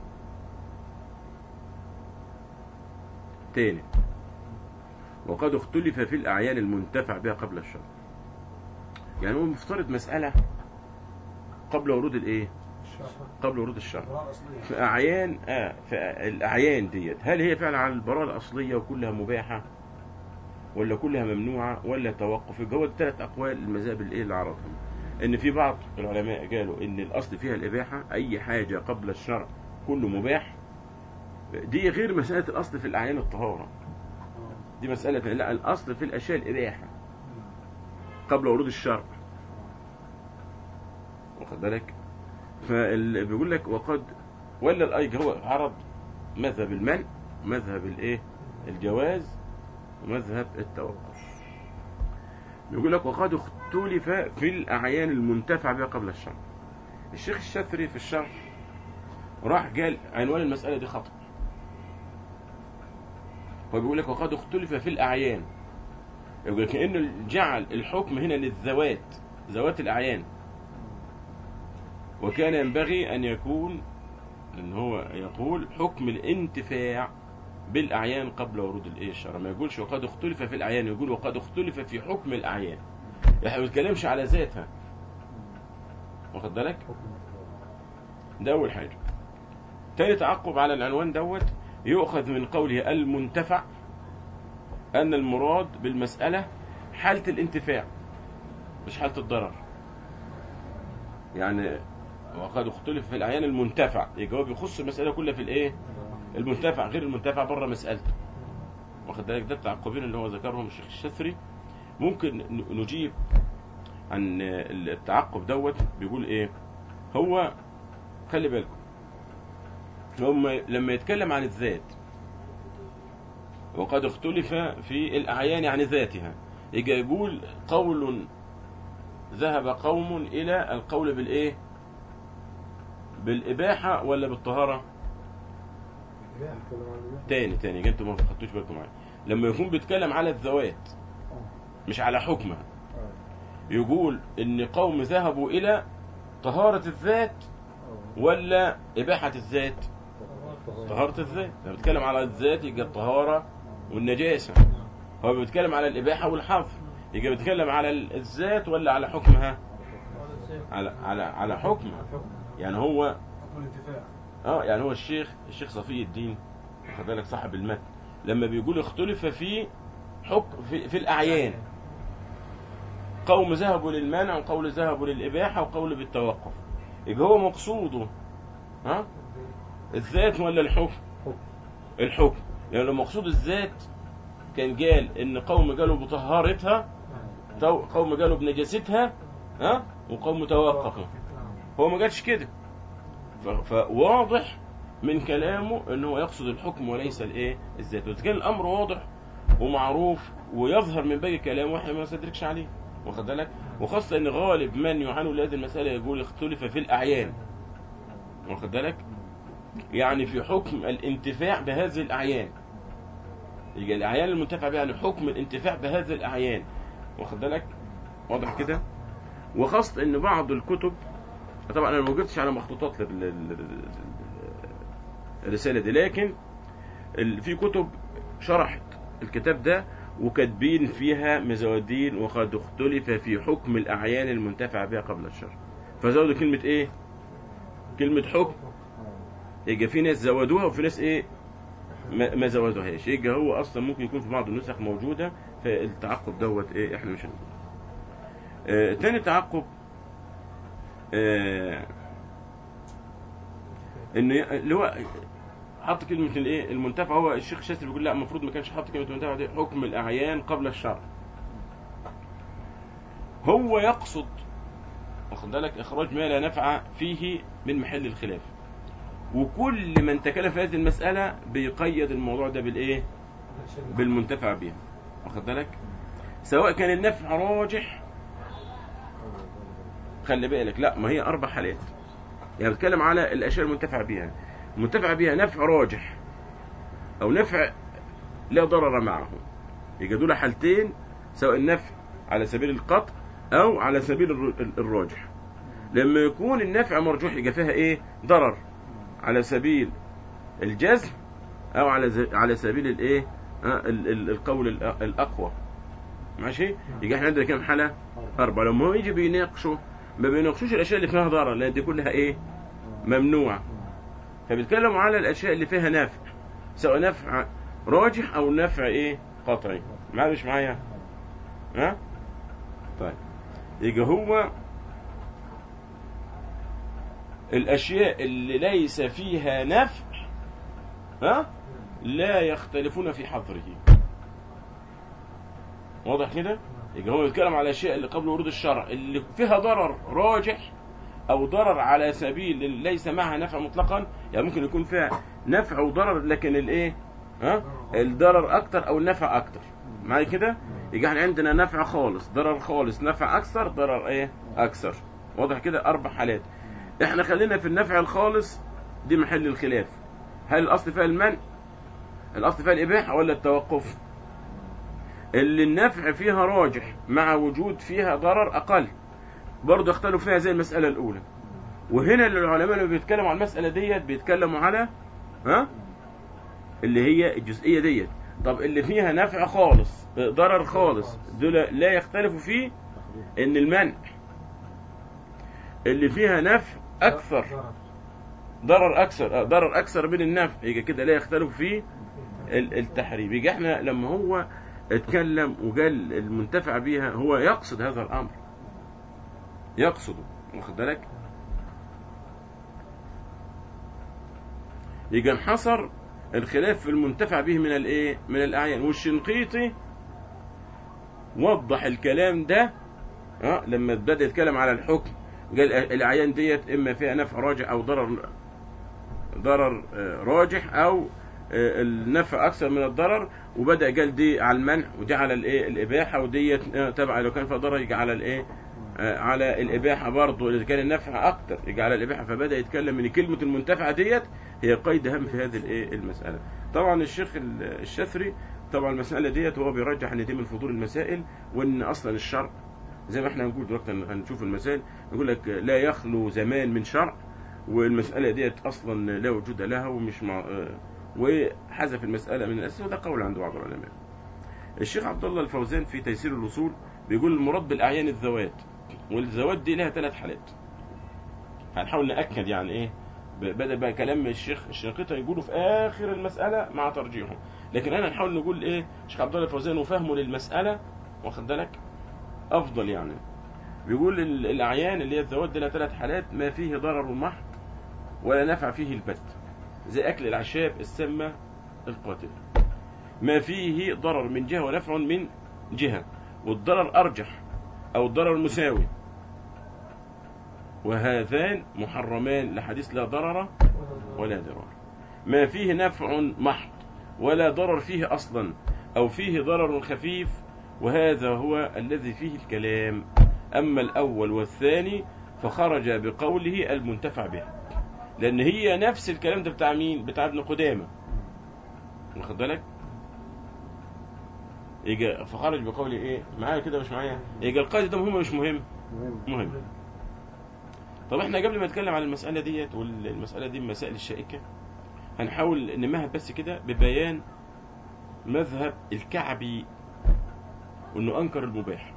S1: تاني وقد اختلف في الأعيان المنتفع بها قبل الشرع يعني هو مفترض مسألة قبل ورود الايه
S2: الشرع
S1: قبل ورود الشرع
S2: براءة أصلية
S1: في أعيان آه في الأعيان ديت هل هي فعلا على البراءة الأصلية وكلها مباحة ولا كلها ممنوعة ولا توقف يبقى هو الثلاث أقوال المذاهب الإيه اللي عرضهم إن في بعض العلماء قالوا إن الأصل فيها الإباحة أي حاجة قبل الشرع كله مباح دي غير مسألة الأصل في الأعيان الطهارة دي مسألة لا الأصل في الأشياء الإباحة قبل ورود الشرع واخد بالك فبيقول لك وقد ولا الأيج هو عرض مذهب المنع مذهب الايه الجواز ومذهب التوقف بيقول لك وقد اختلف في الأعيان المنتفع بها قبل الشرع الشيخ الشافعي في الشرح راح قال عنوان المسألة دي خطأ هو بيقول لك وقد اختلف في الأعيان يبقى كأنه جعل الحكم هنا للذوات ذوات الأعيان وكان ينبغي أن يكون ان هو يقول حكم الانتفاع بالاعيان قبل ورود الايه الشرع ما يقولش وقد اختلف في الاعيان يقول وقد اختلف في حكم الاعيان يعني ما بيتكلمش على ذاتها واخد بالك ده اول حاجه تاني تعقب على العنوان دوت يؤخذ من قوله المنتفع ان المراد بالمساله حاله الانتفاع مش حاله الضرر يعني وقد اختلف في الاعيان المنتفع الجواب يخص المساله كلها في الايه المنتفع غير المنتفع بره مسألته واخد بالك ده التعقبين اللي هو ذكرهم الشيخ الشثري ممكن ن- نجيب عن التعقب دوت بيقول ايه هو خلي بالكم هم لما يتكلم عن الذات وقد اختلف في الأعيان عن ذاتها يجي يقول قول ذهب قوم إلى القول بالإيه بالإباحة ولا بالطهارة
S2: الإباحة كلام عن الإباحة
S1: تاني تاني يجي انتوا ما خدتوش بالكم معايا لما يكون بيتكلم على الذوات
S2: آه.
S1: مش على حكمها
S2: آه.
S1: يقول ان قوم ذهبوا الى طهارة الذات ولا إباحة الذات طهارة الذات لما بيتكلم على الذات يبقى الطهارة والنجاسة هو بيتكلم على الإباحة والحظر يبقى بيتكلم على الذات ولا على حكمها على على على حكمها يعني هو
S2: الانتفاع
S1: اه يعني هو الشيخ الشيخ صفي الدين واخد بالك صاحب المتن لما بيقول اختلف في حكم في, في الأعيان قوم ذهبوا للمنع وقول ذهبوا للإباحة وقول بالتوقف يبقى هو مقصوده ها الذات ولا الحكم الحكم يعني لو مقصود الذات كان قال ان قوم قالوا بطهارتها تو- قوم قالوا بنجاستها ها وقوم توقفوا هو ما قالش كده ف- فواضح من كلامه ان هو يقصد الحكم وليس الايه الذات وإذا كان الامر واضح ومعروف ويظهر من باقي كلامه واحنا ما نستدركش عليه واخد بالك وخاصه ان غالب من يعانوا لهذه المساله يقول اختلف في الاعيان واخد بالك يعني في حكم الانتفاع بهذه الاعيان يبقى الاعيان المنتفع بها يعني حكم الانتفاع بهذه الاعيان واخد بالك واضح كده وخاصه ان بعض الكتب طبعا انا ما وقفتش على مخطوطات لل- لل- لل- الرساله دي لكن ال- في كتب شرحت الكتاب ده وكاتبين فيها مزودين وقد اختلف في حكم الاعيان المنتفع بها قبل الشرع فزودوا كلمه ايه كلمه حكم يبقى في ناس زودوها وفي ناس ايه ما, ما زودوهاش يبقى هو اصلا ممكن يكون في بعض النسخ موجوده فالتعقب دوت ايه احنا مش هنقول آه تاني تعقب آه ان اللي هو حط كلمه الايه المنتفع هو الشيخ شاذلي بيقول لا المفروض ما كانش حط كلمه المنتفع دي حكم الاعيان قبل الشرع هو يقصد واخد بالك اخراج ما لا نفع فيه من محل الخلاف وكل من تكلم في هذه المساله بيقيد الموضوع ده بالايه بالمنتفع بها واخد بالك سواء كان النفع راجح خلي بالك لا ما هي اربع حالات يعني بتكلم على الاشياء المنتفع بها المنتفع بها نفع راجح او نفع لا ضرر معه يبقى دول حالتين سواء النفع على سبيل القطع او على سبيل الر- الراجح لما يكون النفع مرجوح يبقى فيها ايه ضرر على سبيل الجزم او على ز- على سبيل الايه آه، ال- ال- القول الأ- الاقوى ماشي يبقى احنا عندنا كام حاله اربعه لما هو يجي بيناقشوا ما بيناقشوش الاشياء اللي فيها ضرر لان دي كلها ايه ممنوعه فبيتكلموا على الاشياء اللي فيها نفع سواء نفع راجح او نفع ايه قطعي معايا مش معايا ها طيب يبقى هو الاشياء اللي ليس فيها نفع ها لا يختلفون في حظره واضح كده يبقى هو بيتكلم على الاشياء اللي قبل ورود الشرع اللي فيها ضرر راجح او ضرر على سبيل ليس معها نفع مطلقا يعني ممكن يكون فيها نفع وضرر لكن الايه ها الضرر اكتر او النفع اكتر معايا كده يبقى احنا عندنا نفع خالص ضرر خالص نفع اكثر ضرر ايه اكثر واضح كده اربع حالات احنا خلينا في النفع الخالص دي محل الخلاف هل الاصل فيها المنع الاصل فيها الاباحه ولا التوقف اللي النفع فيها راجح مع وجود فيها ضرر اقل برضه اختلفوا فيها زي المساله الاولى وهنا العلماء اللي بيتكلموا على المساله ديت بيتكلموا على ها اللي هي الجزئيه ديت طب اللي فيها نفع خالص ضرر خالص دول لا يختلفوا فيه ان المنع اللي فيها نفع اكثر ضرر اكثر آه، ضرر اكثر من النفع يبقى كده لا يختلف فيه ال- التحريم يبقى احنا لما هو اتكلم وقال المنتفع بيها هو يقصد هذا الامر يقصده واخد بالك يبقى انحصر الخلاف في المنتفع به من الايه من الاعيان والشنقيطي وضح الكلام ده ها لما بدا يتكلم على الحكم قال الاعيان ديت اما فيها نفع راجح او ضرر ضرر آه، راجح او آه، النفع اكثر من الضرر وبدا قال دي على المنع ودي على الايه الاباحه وديت آه، تبع لو كان فيها ضرر يجي على الايه آه، على الاباحه برضه اذا كان النفع اكتر يجي على الاباحه فبدا يتكلم ان كلمه المنتفعه ديت هي قيد هام في هذه الايه المساله طبعا الشيخ ال- الشافعي طبعا المساله ديت هو بيرجح ان دي من فضول المسائل وان اصلا الشرع زي ما احنا هنقول دلوقتي هنشوف المسائل يقول لك لا يخلو زمان من شرع والمسألة ديت أصلا لا وجود لها ومش مع آه، وحذف المسألة من الأساس وده قول عند بعض العلماء الشيخ عبد الله الفوزان في تيسير الوصول بيقول المراد بالأعيان الذوات والذوات دي لها ثلاث حالات هنحاول نأكد يعني إيه ب- بدأ بقى كلام الشيخ الشنقيطة يقوله في آخر المسألة مع ترجيحه لكن أنا نحاول نقول إيه الشيخ عبد الله الفوزان وفهمه للمسألة واخد بالك أفضل يعني بيقول ال- الأعيان اللي هي الذوات دي لها ثلاث حالات ما فيه ضرر محض ولا نفع فيه البت زي أكل الأعشاب السامة القاتلة ما فيه ضرر من جهة ونفع من جهة والضرر أرجح أو الضرر مساوي وهذان محرمان لحديث لا ضرر ولا ضرار ما فيه نفع محض ولا ضرر فيه أصلا أو فيه ضرر خفيف وهذا هو الذي فيه الكلام أما الأول والثاني فخرج بقوله المنتفع به لأن هي نفس الكلام ده بتاع مين بتاع ابن قدامة واخد بالك يجي فخرج بقوله ايه معايا كده مش معايا يجي القاعدة ده مهم مش مهم
S2: مهم
S1: مهم طب احنا قبل ما نتكلم عن المسألة ديت والمسألة دي من المسائل الشائكة هنحاول نمهد بس كده ببيان مذهب الكعبي وانه انكر المباح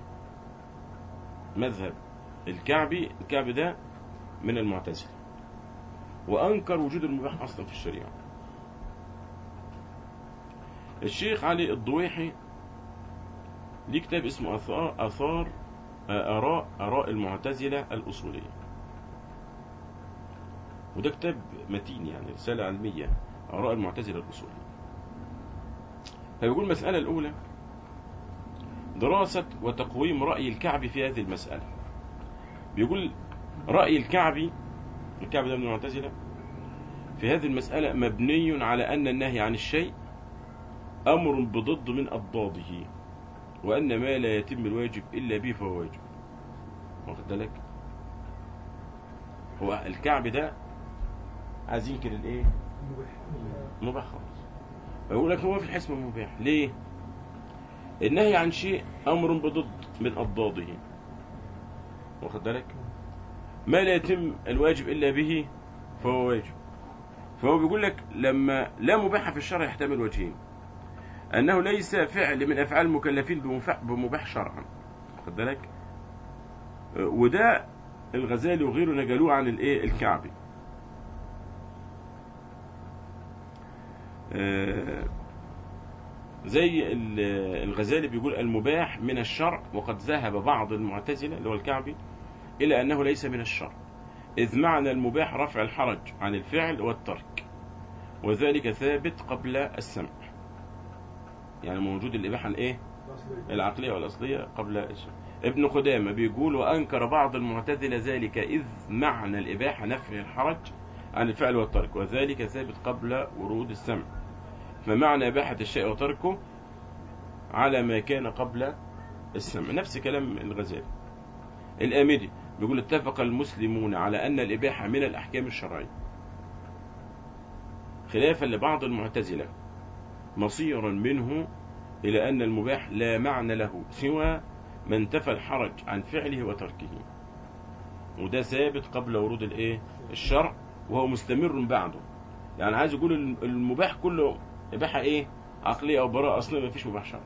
S1: مذهب الكعبي الكعبي ده من المعتزلة وانكر وجود المباح اصلا في الشريعة الشيخ علي الضويحي ليه كتاب اسمه اثار اثار آراء آراء المعتزلة الأصولية وده كتاب متين يعني رسالة علمية آراء المعتزلة الأصولية فيقول المسألة الأولى دراسة وتقويم رأي الكعبي في هذه المسألة بيقول رأي الكعبي الكعبي ده من المعتزلة في هذه المسألة مبني على أن النهي عن الشيء أمر بضد من أضداده وأن ما لا يتم الواجب إلا به فهو واجب واخد بالك هو الكعب ده عايز ينكر الايه مباح خالص فيقول لك هو في الحسم مباح ليه النهي عن شيء أمر بضد من أضداده واخد بالك ما لا يتم الواجب إلا به فهو واجب فهو بيقول لك لما لا مباح في الشرع يحتمل وجهين أنه ليس فعل من أفعال المكلفين بمفا- بمباح شرعا خد بالك آه، وده الغزالي وغيره نقلوه عن الايه الكعبي آه، زي ال- الغزالي بيقول المباح من الشرع وقد ذهب بعض المعتزلة اللي هو الكعبي إلى أنه ليس من الشرع إذ معنى المباح رفع الحرج عن الفعل والترك وذلك ثابت قبل السمع يعني موجود الإباحة الإيه العقلية والأصلية قبل الشرع ابن قدامة بيقول وأنكر بعض المعتزلة ذلك إذ معنى الإباحة نفع الحرج عن الفعل والترك وذلك ثابت قبل ورود السمع فمعنى إباحة الشيء وتركه على ما كان قبل السمع نفس كلام الغزالي الآمدي بيقول اتفق المسلمون على أن الإباحة من الأحكام الشرعية خلافا لبعض المعتزلة مصيرا منه إلى أن المباح لا معنى له سوى ما انتفى الحرج عن فعله وتركه وده ثابت قبل ورود الايه الشرع وهو مستمر بعده يعني عايز يقول المباح كله إباحة ايه عقلية او براءة اصلا ما فيش مباح شرعي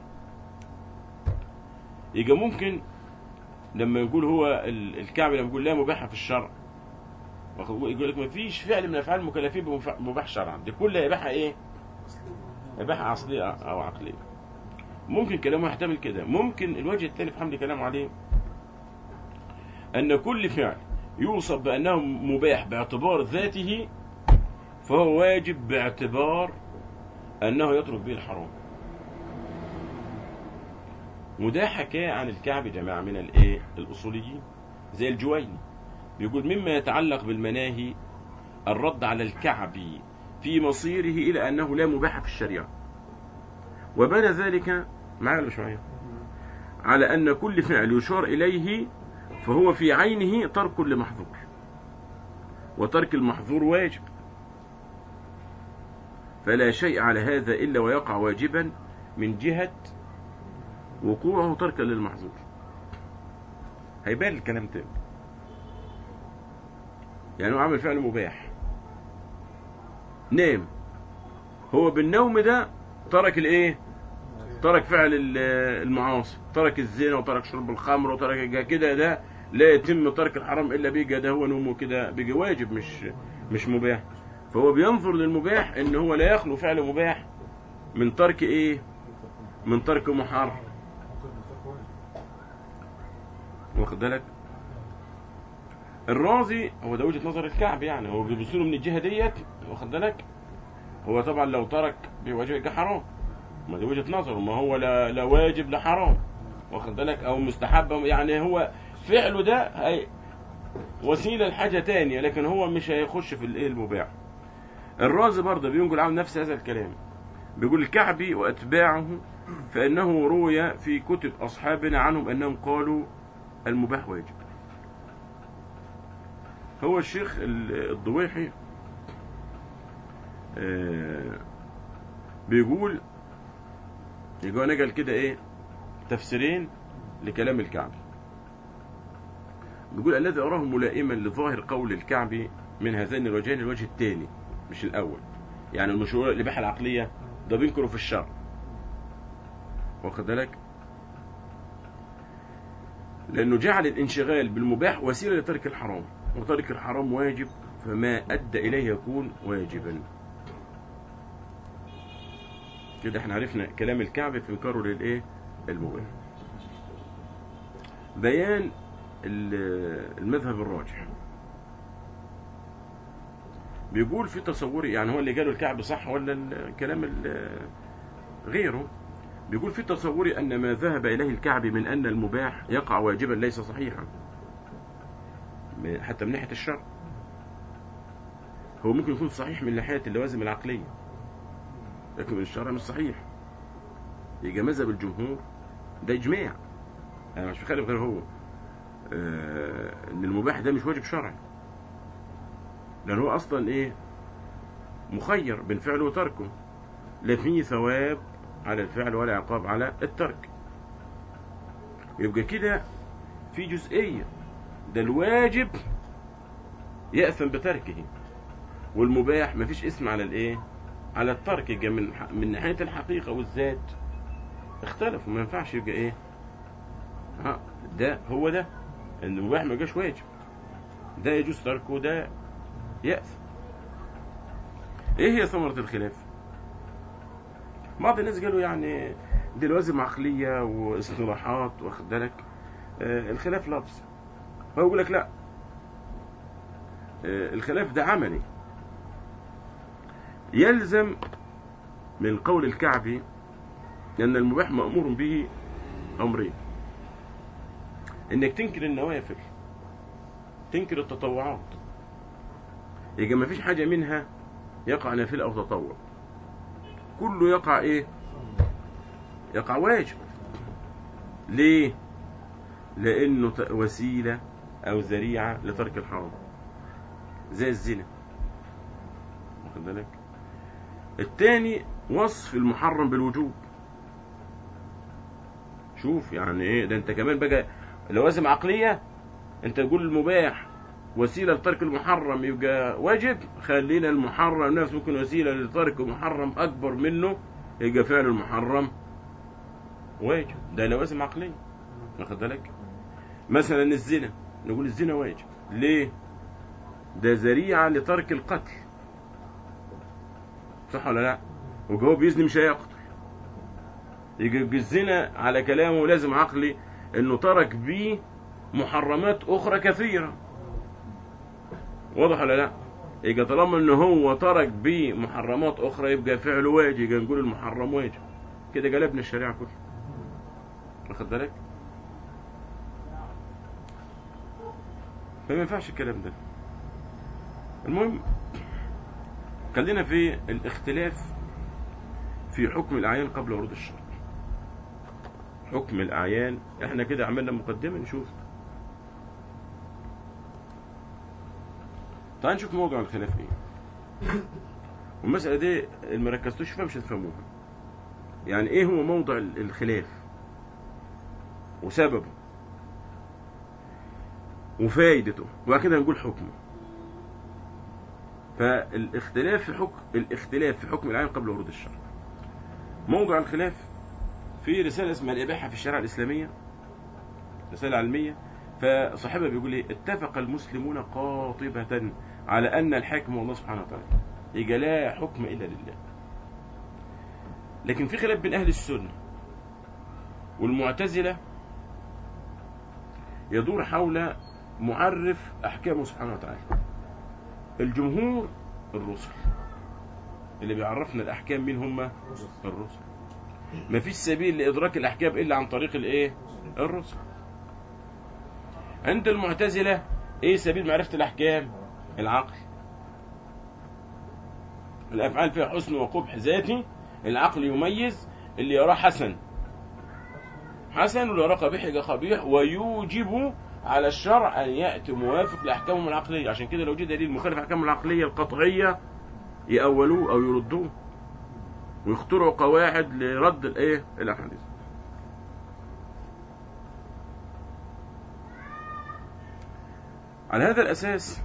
S1: يبقى ممكن لما يقول هو ال- الكعبي لما يقول لا مباحة في الشرع يقول لك ما فيش فعل من افعال المكلفين بمف- مباح شرعا دي كلها إباحة ايه إباحة أصلية أو عقلية ممكن كلامه يحتمل كده ممكن الوجه الثاني في حمل كلامه عليه أن كل فعل يوصف بأنه مباح باعتبار ذاته فهو واجب باعتبار أنه يترك به الحرام وده حكاه عن الكعب جماعة من الإيه الأصوليين زي الجويني بيقول مما يتعلق بالمناهي الرد على الكعبي في مصيره إلى أنه لا مباح في الشريعة وبنى ذلك معايا ولا مش معايا على أن كل فعل يشار إليه فهو في عينه ترك لمحظور وترك المحظور واجب فلا شيء على هذا إلا ويقع واجبا من جهة وقوعه تركا للمحظور هيبان الكلام تاني يعني هو عمل فعل مباح نام هو بالنوم ده ترك الايه ترك فعل ال- المعاصي ترك الزنا وترك شرب الخمر وترك الج- كده ده لا يتم ترك الحرام الا بيه ده هو نومه كده بيجي واجب مش مش مباح فهو بينظر للمباح ان هو لا يخلو فعل مباح من ترك ايه من ترك محرم واخد بالك الرازي هو ده وجهه نظر الكعب يعني هو بيبص له من الجهه ديت واخد بالك هو طبعا لو ترك بيواجه يبقى حرام ما دي وجهه نظره ما هو لا, لا واجب لا حرام واخد بالك او مستحب يعني هو فعله ده هي وسيله لحاجه تانية لكن هو مش هيخش في الايه المباح الرازي برضه بينقل عنه نفس هذا الكلام بيقول الكعبي واتباعه فانه روي في كتب اصحابنا عنهم انهم قالوا المباح واجب هو الشيخ ال- الضويحي آه، بيقول يقول نقل كده ايه تفسيرين لكلام الكعبي بيقول الذي أراه ملائما لظاهر قول الكعبي من هذين الوجهين الوجه الثاني مش الأول يعني المشهور الإباحة العقلية ده بينكروا في الشر واخد بالك لأنه جعل الانشغال بالمباح وسيلة لترك الحرام وترك الحرام واجب فما أدى إليه يكون واجبا كده احنا عرفنا كلام الكعب في انكاره للايه المباح بيان ال- المذهب الراجح بيقول في تصوري يعني هو اللي قاله الكعب صح ولا الكلام ال- غيره بيقول في تصوري أن ما ذهب إليه الكعب من أن المباح يقع واجبا ليس صحيحا من- حتى من ناحية الشرع هو ممكن يكون صحيح من ناحية اللوازم العقلية لكن من الشرع مش صحيح يبقى مذهب الجمهور ده إجماع أنا مش بخالف غير هو آه، إن المباح ده مش واجب شرعي لأن هو أصلا إيه مخير بين فعله وتركه لا فيه ثواب على الفعل ولا عقاب على الترك يبقى كده في جزئية ده الواجب يأثم بتركه والمباح مفيش اسم على الايه على الترك يبقى من من ناحية الحقيقة والذات اختلفوا ما ينفعش يبقى ايه ها ده هو ده ان المباح ما جاش واجب ده يجوز تركه ده يأثم ايه هي ثمرة الخلاف بعض الناس قالوا يعني دي لوازم عقلية واصطلاحات واخد بالك آه الخلاف لفظ هو يقول لك لا آه الخلاف ده عملي يلزم من قول الكعبي أن المباح مأمور به أمرين إنك تنكر النوافل تنكر التطوعات يبقى ما فيش حاجة منها يقع نافلة أو تطوع كله يقع إيه يقع واجب ليه لأنه ت- وسيلة أو ذريعة لترك الحرام زي الزنا واخد بالك التاني وصف المحرم بالوجوب شوف يعني ايه ده انت كمان بقى لوازم عقلية انت تقول المباح وسيلة لترك المحرم يبقى واجب خلينا المحرم نفسه ممكن وسيلة لترك محرم أكبر منه يبقى فعل المحرم واجب ده لوازم عقلية واخد بالك مثلا الزنا نقول الزنا واجب ليه ده ذريعة لترك القتل صح ولا لا وهو بيزني مش هيقتل يجي الزنا على كلامه لازم عقلي انه ترك بيه محرمات اخرى كثيرة واضح ولا لا يبقى طالما ان هو ترك بيه محرمات اخرى يبقى فعله واجب يبقى نقول المحرم واجب كده قلبنا الشريعة كلها واخد بالك فما ينفعش الكلام ده المهم خلينا في الاختلاف في حكم الأعيان قبل ورود الشرع حكم الأعيان احنا كده عملنا مقدمة نشوف تعال نشوف موضوع الخلاف ايه والمسألة دي اللي ما ركزتوش فيها مش هتفهموها يعني ايه هو موضع ال- الخلاف وسببه وفايدته وبعد كده نقول حكمه فالاختلاف في حكم الاختلاف في حكم العين قبل ورود الشرع موضوع الخلاف في رسالة اسمها الإباحة في الشريعة الإسلامية رسالة علمية فصاحبها بيقول ايه اتفق المسلمون قاطبة على أن الحاكم هو الله سبحانه وتعالى يبقى لا حكم إلا لله لكن في خلاف بين أهل السنة والمعتزلة يدور حول معرف أحكامه سبحانه وتعالى الجمهور الرسل اللي بيعرفنا الأحكام مين هم الرسل ما فيش سبيل لإدراك الأحكام إلا عن طريق الإيه الرسل عند المعتزلة إيه سبيل معرفة الأحكام العقل الأفعال فيها حسن وقبح ذاتي العقل يميز اللي يراه حسن حسن واللي يراه قبيح يبقى قبيح ويوجب على الشرع أن يأتي موافق لأحكامهم العقلية عشان كده لو جه دليل مخالف أحكامهم العقلية القطعية يأولوه أو يردوه ويخترعوا قواعد لرد الايه الاحاديث على هذا الاساس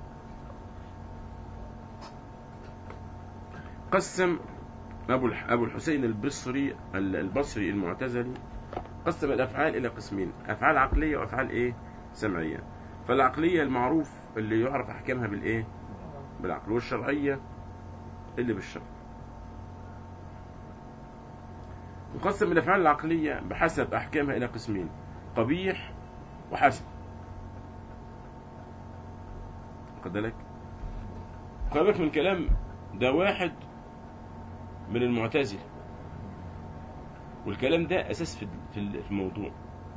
S1: قسم ابو الح- ابو الحسين البصري ال- البصري المعتزلي قسم الافعال الى قسمين افعال عقليه وافعال ايه سمعيه فالعقليه المعروف اللي يعرف احكامها بالايه بالعقل والشرعيه اللي بالشرع وقسم الافعال العقليه بحسب احكامها الى قسمين قبيح وحسن خد بالك خد بالك من كلام ده واحد من المعتزله والكلام ده اساس في في في الموضوع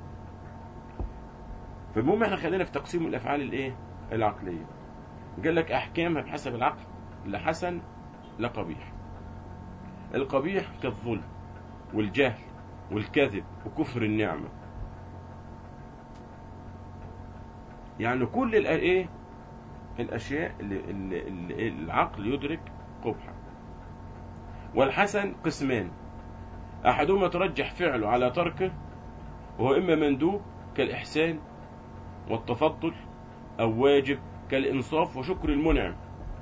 S1: فالمهم احنا خلينا في تقسيم الافعال الايه العقليه قال لك احكامها بحسب العقل لا حسن لا قبيح القبيح كالظلم والجهل والكذب وكفر النعمة يعني كل الأ- ايه الاشياء اللي, اللي, اللي العقل يدرك قبحا والحسن قسمان احدهما ترجح فعله على تركه وهو اما مندوب كالاحسان والتفضل او واجب كالانصاف وشكر المنعم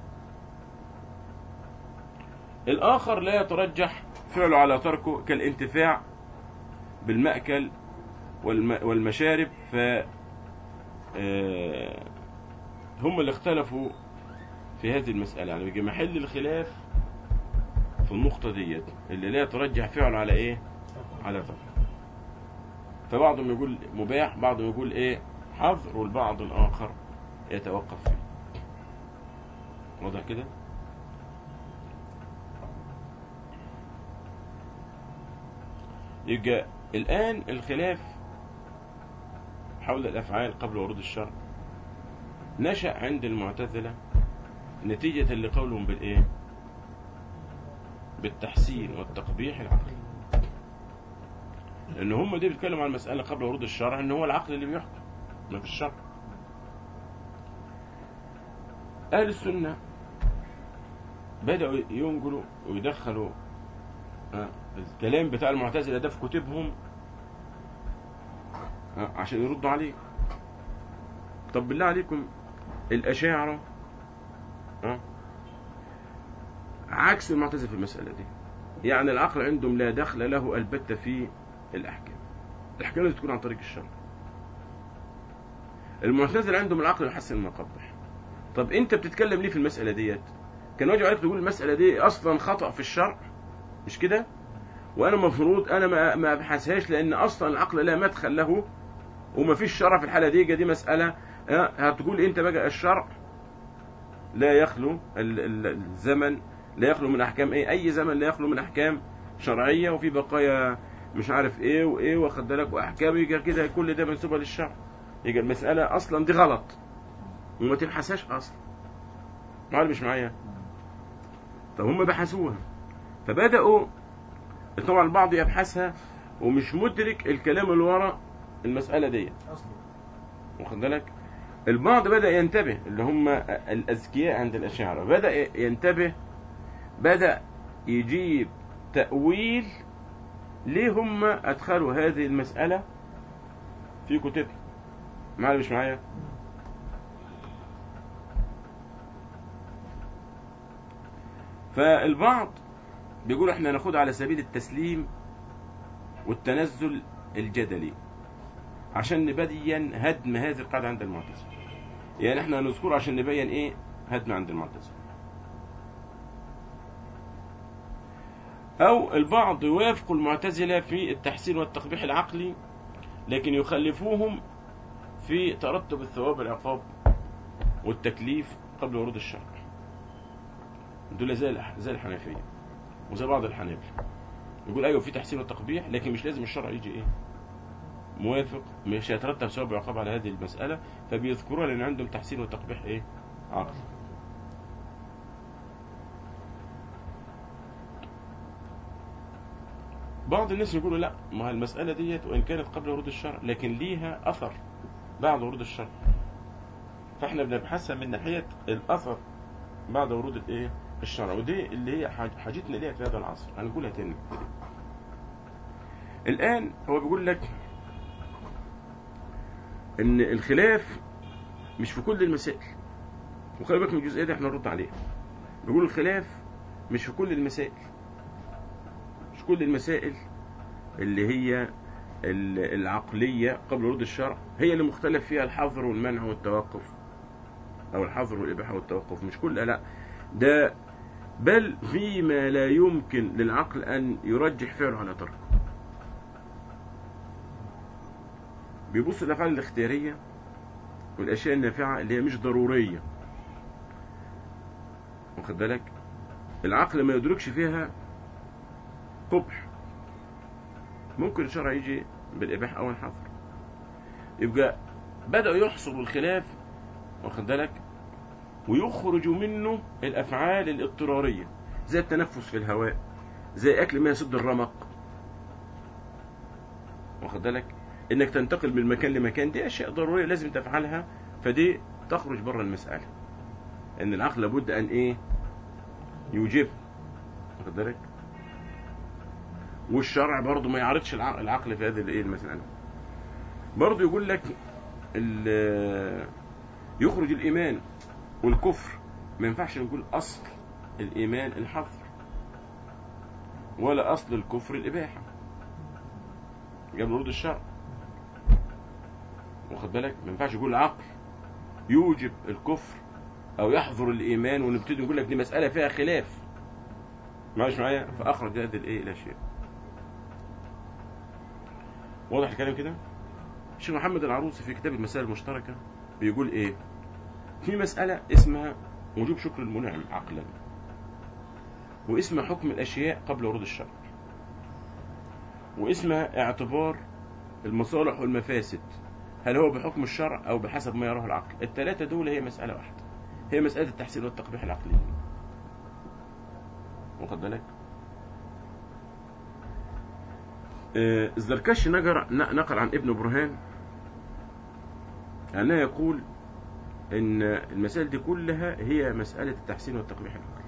S1: الاخر لا يترجح فعله على تركه كالانتفاع بالمأكل والم- والمشارب ف آه، هم اللي اختلفوا في هذه المسألة يعني بيجي محل الخلاف في النقطة ديت اللي لا يترجح فعله على ايه على تركه فبعضهم يقول مباح بعضهم يقول ايه حظر والبعض الآخر يتوقف فيه واضح كده يبقى الآن الخلاف حول الأفعال قبل ورود الشرع نشأ عند المعتزلة نتيجة لقولهم بالإيه؟ بالتحسين والتقبيح العقلي لأن هم دي بيتكلموا عن المسألة قبل ورود الشرع إن هو العقل اللي بيحكم ما في الشرع أهل السنة بدأوا ينقلوا ويدخلوا آه، الكلام بتاع المعتزلة ده في كتبهم آه، عشان يردوا عليه طب بالله عليكم الأشاعرة آه، عكس المعتزلة في المسألة دي يعني العقل عندهم لا دخل له البتة في الأحكام الأحكام لازم تكون عن طريق الشرع المعتزلة عندهم العقل يحسن ما قبح طب انت بتتكلم ليه في المسألة ديت كان واجب عليك تقول المسألة دي أصلا خطأ في الشرع مش كده وانا المفروض انا ما ما ابحثهاش لان اصلا العقل لا مدخل له وما فيش شرع في الحاله دي دي مساله آه، هتقول انت بقى الشرع لا يخلو ال- ال- الزمن لا يخلو من احكام ايه اي زمن لا يخلو من احكام شرعيه وفي بقايا مش عارف ايه وايه واخد بالك واحكام يجي كده كل ده منسوبه للشرع يجي المساله اصلا دي غلط وما تبحثهاش اصلا معايا مش معايا طب هم بحثوها فبداوا طبعا البعض يبحثها ومش مدرك الكلام اللي ورا المسألة دي
S2: اصلا
S1: واخد بالك البعض بدأ ينتبه اللي هم الأذكياء عند الأشاعرة بدأ ينتبه بدأ يجيب تأويل ليه هم أدخلوا هذه المسألة في كتبهم معايا مش معايا فالبعض بيقول احنا ناخد على سبيل التسليم والتنزل الجدلي عشان نبين هدم هذه القاعدة عند المعتزلة يعني احنا هنذكر عشان نبين ايه هدم عند المعتزلة او البعض يوافق المعتزلة في التحسين والتقبيح العقلي لكن يخلفوهم في ترتب الثواب والعقاب والتكليف قبل ورود الشرع دول زي الح- زي الحنفية وزي بعض الحنابلة يقول ايوه في تحسين وتقبيح لكن مش لازم الشرع يجي ايه موافق مش هيترتب ثواب وعقاب على هذه المسألة فبيذكروها لأن عندهم تحسين وتقبيح إيه؟ عقل بعض الناس يقولوا لا ما المسألة ديت وإن كانت قبل ورود الشرع لكن ليها أثر بعد ورود الشرع فإحنا بنبحثها من ناحية الأثر بعد ورود الإيه؟ الشرع ودي اللي هي حاج- حاجتنا ليها في هذا العصر هنقولها تاني الآن هو بيقول لك ان الخلاف مش في كل المسائل وخلي بالك من الجزئيه دي احنا نرد عليها بيقول الخلاف مش في كل المسائل مش كل المسائل اللي هي ال- العقليه قبل ورود الشرع هي اللي مختلف فيها الحظر والمنع والتوقف او الحظر والاباحه والتوقف مش كلها لا ده بل فيما لا يمكن للعقل ان يرجح فعله على تركه بيبص الافعال الاختياريه والاشياء النافعه اللي هي مش ضروريه واخد بالك العقل ما يدركش فيها قبح ممكن الشرع يجي بالاباحه او الحظر يبقى بداوا يحصروا الخلاف واخد بالك ويخرجوا منه الافعال الاضطراريه زي التنفس في الهواء زي اكل ما يسد الرمق واخد بالك انك تنتقل من مكان لمكان دي اشياء ضروريه لازم تفعلها فدي تخرج بره المساله ان العقل لابد ان ايه يوجب واخد بالك والشرع برضه ما يعرضش الع- العقل في هذه الايه المساله برضه يقول لك ال- يخرج الايمان والكفر ما ينفعش نقول اصل الايمان الحظر ولا اصل الكفر الاباحه قبل ورود الشرع واخد بالك ما ينفعش يقول العقل يوجب الكفر او يحظر الايمان ونبتدي نقول لك دي مساله فيها خلاف معلش معايا فاخرج هذه الايه الاشياء واضح الكلام كده الشيخ محمد العروسي في كتاب المسائل المشتركه بيقول ايه في مساله اسمها وجوب شكر المنعم عقلا واسمها حكم الاشياء قبل ورود الشرع واسمها اعتبار المصالح والمفاسد هل هو بحكم الشرع او بحسب ما يراه العقل الثلاثه دول هي مساله واحده هي مساله التحسين والتقبيح العقلي واخد بالك آه، الزركشي نجر ن- نقل عن ابن برهان أنه يقول إن المسائل دي كلها هي مسألة التحسين والتقبيح العقلي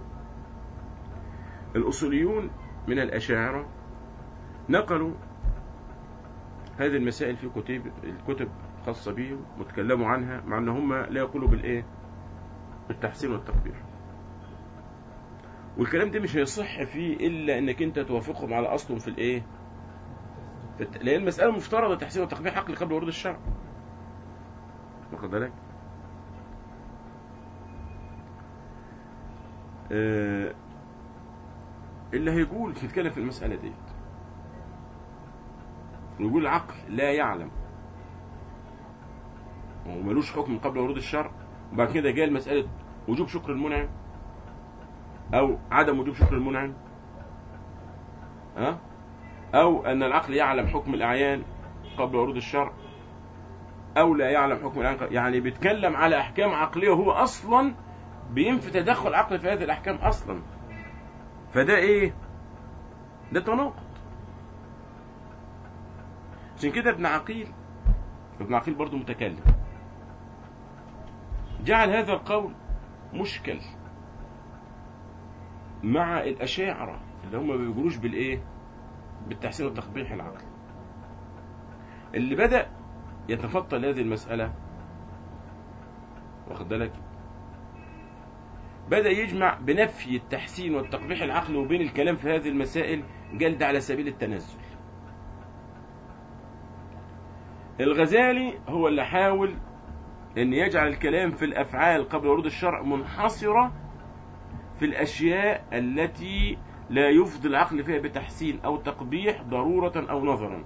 S1: الأصوليون من الأشاعرة نقلوا هذه المسائل في كتب الكتب خاصة بهم وتكلموا عنها مع ان هم لا يقولوا بالايه بالتحسين والتقبيح والكلام ده مش هيصح فيه الا انك انت توافقهم على اصل في الايه في الت- لان المساله مفترضه تحسين وتقبيح عقلي قبل ورود الشرع واخد بالك آه، اللي هيقول يتكلم في المساله ديت ويقول العقل لا يعلم وملوش حكم قبل ورود الشرع وبعد كده جاء مسألة وجوب شكر المنعم أو عدم وجوب شكر المنعم ها أو أن العقل يعلم حكم الأعيان قبل ورود الشرع أو لا يعلم حكم الأعيان قبل- يعني بيتكلم على أحكام عقلية وهو أصلا بينفي تدخل عقل في هذه الأحكام أصلا فده إيه؟ ده تناقض عشان كده ابن عقيل ابن عقيل برضه متكلم جعل هذا القول مشكل مع الأشاعرة اللي هم ما بيقولوش بالإيه؟ بالتحسين والتقبيح العقلي اللي بدأ يتفطن هذه المسألة واخد بالك بدأ يجمع بنفي التحسين والتقبيح العقلي وبين الكلام في هذه المسائل قال ده على سبيل التنزل الغزالي هو اللي حاول ان يجعل الكلام في الافعال قبل ورود الشرع منحصرة في الاشياء التي لا يفضي العقل فيها بتحسين او تقبيح ضرورة او نظرا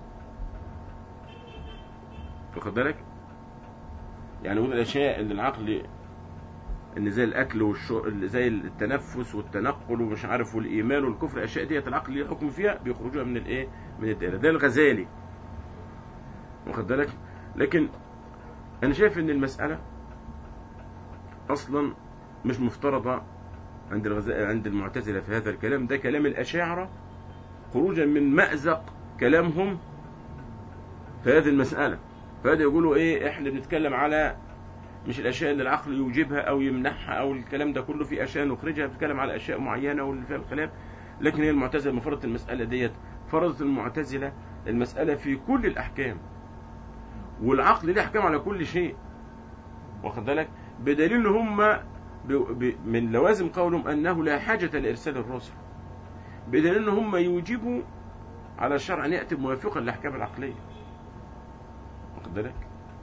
S1: واخد بالك يعني يقول الاشياء اللي العقل ان زي الاكل والشرب زي التنفس والتنقل ومش عارف والايمان والكفر الاشياء ديت العقل ليه حكم فيها بيخرجوها من الايه من الدائره ده الغزالي واخد بالك لكن انا شايف ان المساله اصلا مش مفترضه عند الغزالي عند المعتزله في هذا الكلام ده كلام الاشاعره خروجا من مازق كلامهم في هذه المساله فهذا يقولوا ايه احنا بنتكلم على مش الاشياء اللي العقل يوجبها او يمنحها او الكلام ده كله في اشياء نخرجها بتتكلم على اشياء معينه واللي فيها الخلاف لكن هي المعتزله لما فرضت المساله ديت فرضت المعتزله المساله في كل الاحكام والعقل ليه احكام على كل شيء واخد بالك بدليل ان هم ب... ب... من لوازم قولهم انه لا حاجه لارسال الرسل بدليل ان هم يوجبوا على الشرع ان ياتي موافقا للاحكام العقليه واخد بالك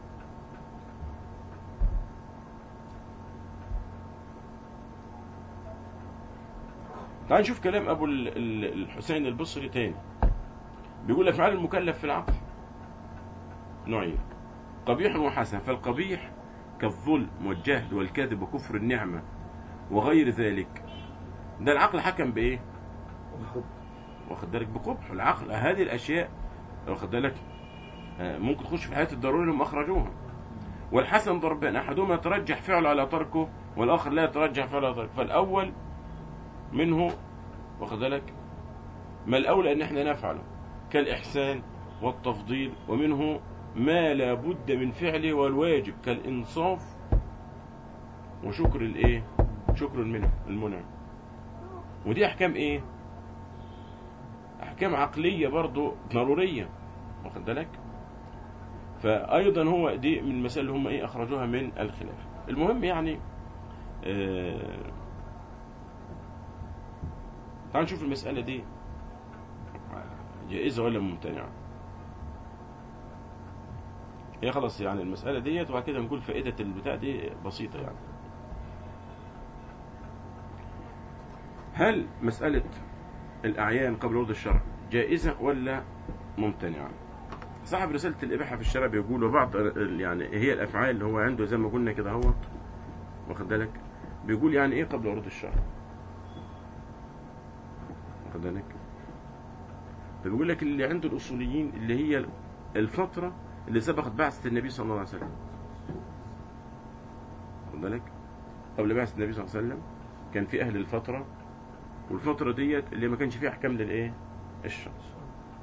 S1: تعال نشوف كلام ابو ال- ال- الحسين البصري تاني بيقول افعال المكلف في العقل نوعين قبيح وحسن فالقبيح كالظلم والجهل والكذب وكفر النعمة وغير ذلك ده العقل حكم بايه واخد بالك بقبح العقل هذه الاشياء واخد بالك آه، ممكن تخش في حياة الضروري لهم اخرجوها والحسن ضربان احدهما يترجح فعله على تركه والاخر لا يترجح فعله على تركه فالاول منه واخد بالك ما الاولى ان احنا نفعله كالاحسان والتفضيل ومنه ما لا بد من فعله والواجب كالانصاف وشكر الايه شكر المنع المنعم ودي احكام ايه احكام عقليه برضو ضروريه واخد بالك فايضا هو دي من المسائل اللي هم ايه اخرجوها من الخلاف المهم يعني آه تعال نشوف المسألة دي جائزة ولا ممتنعة هي خلاص يعني المسألة ديت وبعد كده نقول فائدة البتاع دي بسيطة يعني هل مسألة الأعيان قبل ورود الشرع جائزة ولا ممتنعة صاحب رسالة الإباحة في الشرع بيقول وبعض ال- يعني هي الأفعال اللي هو عنده زي ما قلنا كده هو واخد بالك بيقول يعني إيه قبل ورود الشرع واخد بالك فبيقول لك اللي عند الأصوليين اللي هي الفترة اللي سبقت بعثة النبي صلى الله عليه وسلم واخد بالك قبل بعثة النبي صلى الله عليه وسلم كان في أهل الفترة والفترة ديت اللي ما كانش فيها أحكام للإيه الشخص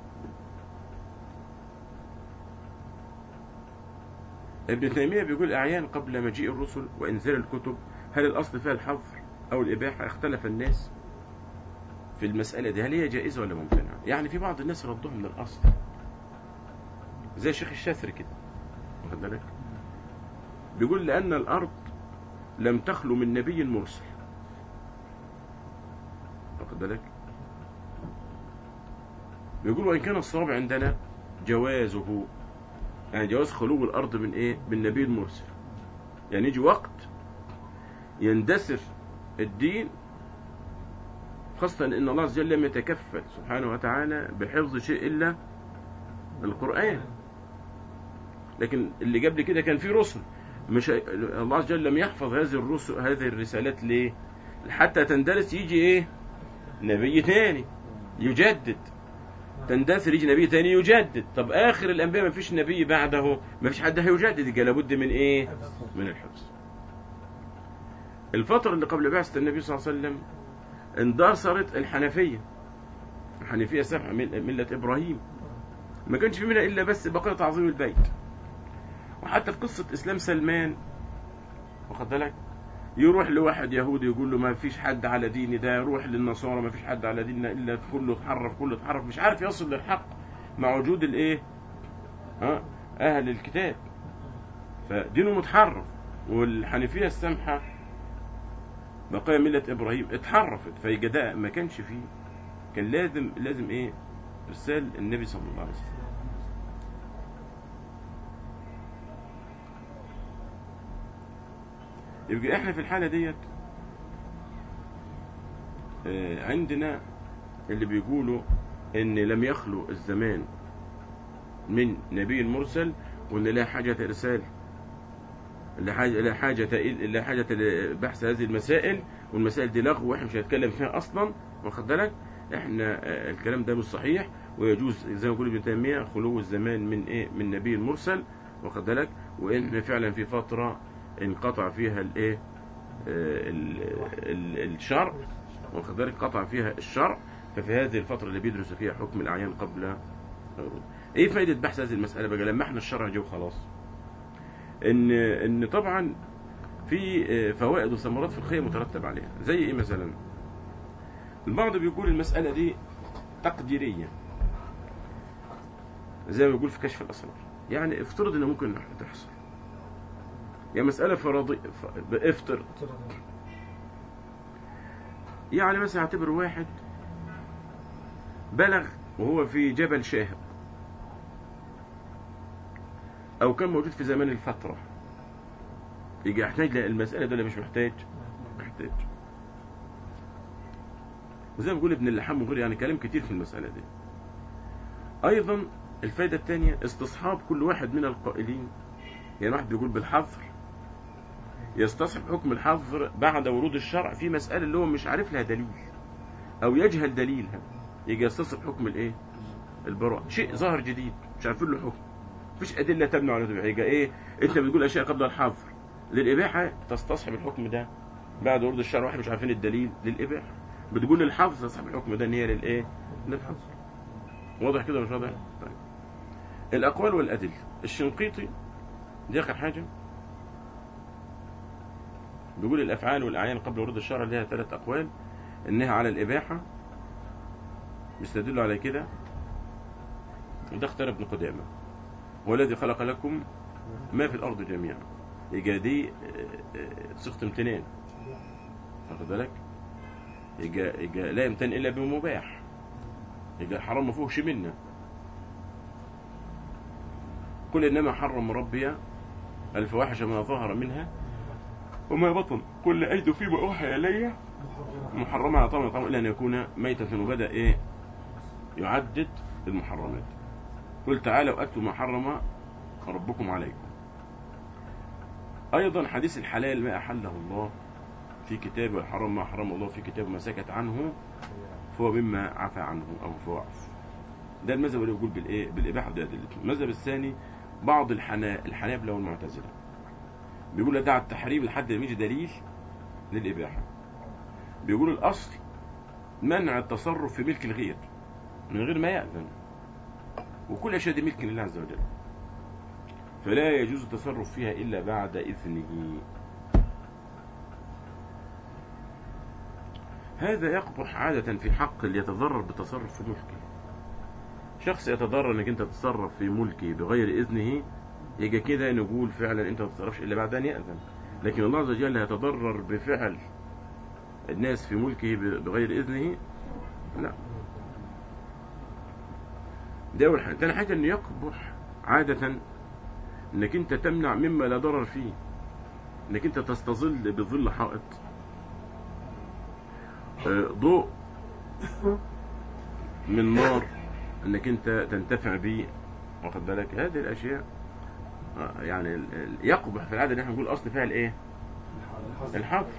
S1: ابن تيمية بيقول أعيان قبل مجيء الرسل وإنزال الكتب هل الأصل فيها الحظر أو الإباحة اختلف الناس في المسألة دي هل هي جائزة ولا ممتنعة يعني في بعض الناس ردوها من الأصل زي الشيخ الشاثري كده واخد بالك بيقول لأن الأرض لم تخلو من نبي مرسل واخد بالك بيقول وإن كان الصواب عندنا جوازه يعني جواز خلو الأرض من إيه من نبي مرسل يعني يجي وقت يندثر الدين خاصة أن الله عز وجل لم يتكفل سبحانه وتعالى بحفظ شيء إلا القرآن لكن اللي قبل كده كان في رسل مش الله عز وجل لم يحفظ هذه الرسل هذه الرسالات ليه حتى تندرس يجي ايه نبي تاني يجدد تندثر يجي نبي تاني يجدد طب اخر الانبياء ما فيش نبي بعده ما فيش حد هيجدد يبقى لابد من ايه من الحفظ الفترة اللي قبل بعثة النبي صلى الله عليه وسلم اندثرت الحنفية الحنفية سبع ملة إبراهيم ما كانش في منها إلا بس بقية تعظيم البيت وحتى في قصة إسلام سلمان واخد بالك يروح لواحد يهودي يقول له ما فيش حد على ديني ده يروح للنصارى ما فيش حد على ديننا إلا كله اتحرف كله اتحرف مش عارف يصل للحق مع وجود الإيه ها أهل الكتاب فدينه متحرف والحنفية السمحة بقايا ملة إبراهيم اتحرفت فيبقى ده ما كانش فيه كان لازم لازم إيه إرسال النبي صلى الله عليه وسلم يبقى إحنا في الحالة ديت آه، عندنا اللي بيقولوا إن لم يخلو الزمان من نبي مرسل وإن لا حاجة إرسال لا حاجة لا حاجة لا حاجة لبحث هذه المسائل والمسائل دي لغو واحنا مش هنتكلم فيها اصلا واخد بالك احنا آه، الكلام ده مش صحيح ويجوز زي ما يقول ابن تيميه خلو الزمان من ايه من نبي مرسل واخد بالك وان فعلا في فتره انقطع فيها الايه آه، ال- ال- الشرع واخد بالك قطع فيها الشرع ففي هذه الفتره اللي بيدرس فيها حكم الاعيان قبل الورود. ايه فائده بحث هذه المساله بقى لما احنا الشرع جه وخلاص ان ان طبعا في آه، فوائد وثمرات فقهيه مترتب عليها زي ايه مثلا البعض بيقول المساله دي تقديريه زي ما بيقول في كشف الاسرار يعني افترض ان ممكن تحصل يعني مساله فرضيه ف- افترض يعني مثلا اعتبر واحد بلغ وهو في جبل شاهق او كان موجود في زمان الفتره يجي يحتاج المساله ده ولا مش محتاج محتاج وزي ما بيقول ابن اللحام وغيره يعني كلام كتير في المساله دي ايضا الفائده الثانيه استصحاب كل واحد من القائلين يعني واحد بيقول بالحظر يستصحب حكم الحظر بعد ورود الشرع في مساله اللي هو مش عارف لها دليل او يجهل دليلها يجي يستصحب حكم الايه البراءه شيء ظاهر جديد مش عارفين له حكم مفيش ادله تمنع ولا تبيح يجي ايه انت بتقول اشياء قبل الحظر للاباحه تستصحب الحكم ده بعد ورود الشرع واحد مش عارفين الدليل للاباحه بتقول للحظر تستصحب الحكم ده ان هي للايه للحظر واضح كده ولا مش واضح طيب الاقوال والادله الشنقيطي دي اخر حاجه بيقول الافعال والاعيان قبل ورود الشرع لها ثلاث اقوال انها على الاباحه بيستدلوا على كده وده اختار ابن قدامه هو الذي خلق لكم ما في الارض جميعا يبقى دي آه، آه، صيغه امتنان واخد بالك يبقى يبقى لا يمتن الا بمباح يبقى الحرام ما فيهوش منه قل انما حرم ربي الفواحش ما ظهر منها وما بطن كل ايد فيما اوحي الي محرمة على طعام طعام الا ان يكون ميتة وبدا ايه يعدد المحرمات قل تعالوا اتوا ما حرم ربكم عليكم ايضا حديث الحلال ما احله الله في كتابه والحرام ما حرم الله في كتابه ما سكت عنه فهو مما عفى عنه او فهو عفو ده المذهب اللي يقول بالايه بالاباحه ده ادلته المذهب الثاني بعض الحنا الحنابلة والمعتزله بيقول ده على التحريم لحد ما يجي دليل للاباحه بيقول الاصل منع التصرف في ملك الغير من غير ما يأذن وكل أشياء دي ملك لله عز وجل فلا يجوز التصرف فيها إلا بعد إذنه هذا يقبح عادة في حق اللي يتضرر بالتصرف في ملكه شخص يتضرر انك انت تتصرف في ملكه بغير اذنه يجي كده نقول فعلا انت ما تتصرفش الا بعد ان ياذن لكن الله عز وجل يتضرر بفعل الناس في ملكه بغير اذنه لا ده اول حاجه تاني حاجه انه يقبح عاده انك انت تمنع مما لا ضرر فيه انك انت تستظل بظل حائط آه، ضوء من نار انك انت تنتفع به واخد بالك هذه الاشياء آه، يعني ال- ال- يقبح في العاده ان احنا نقول اصل فعل ايه الحظر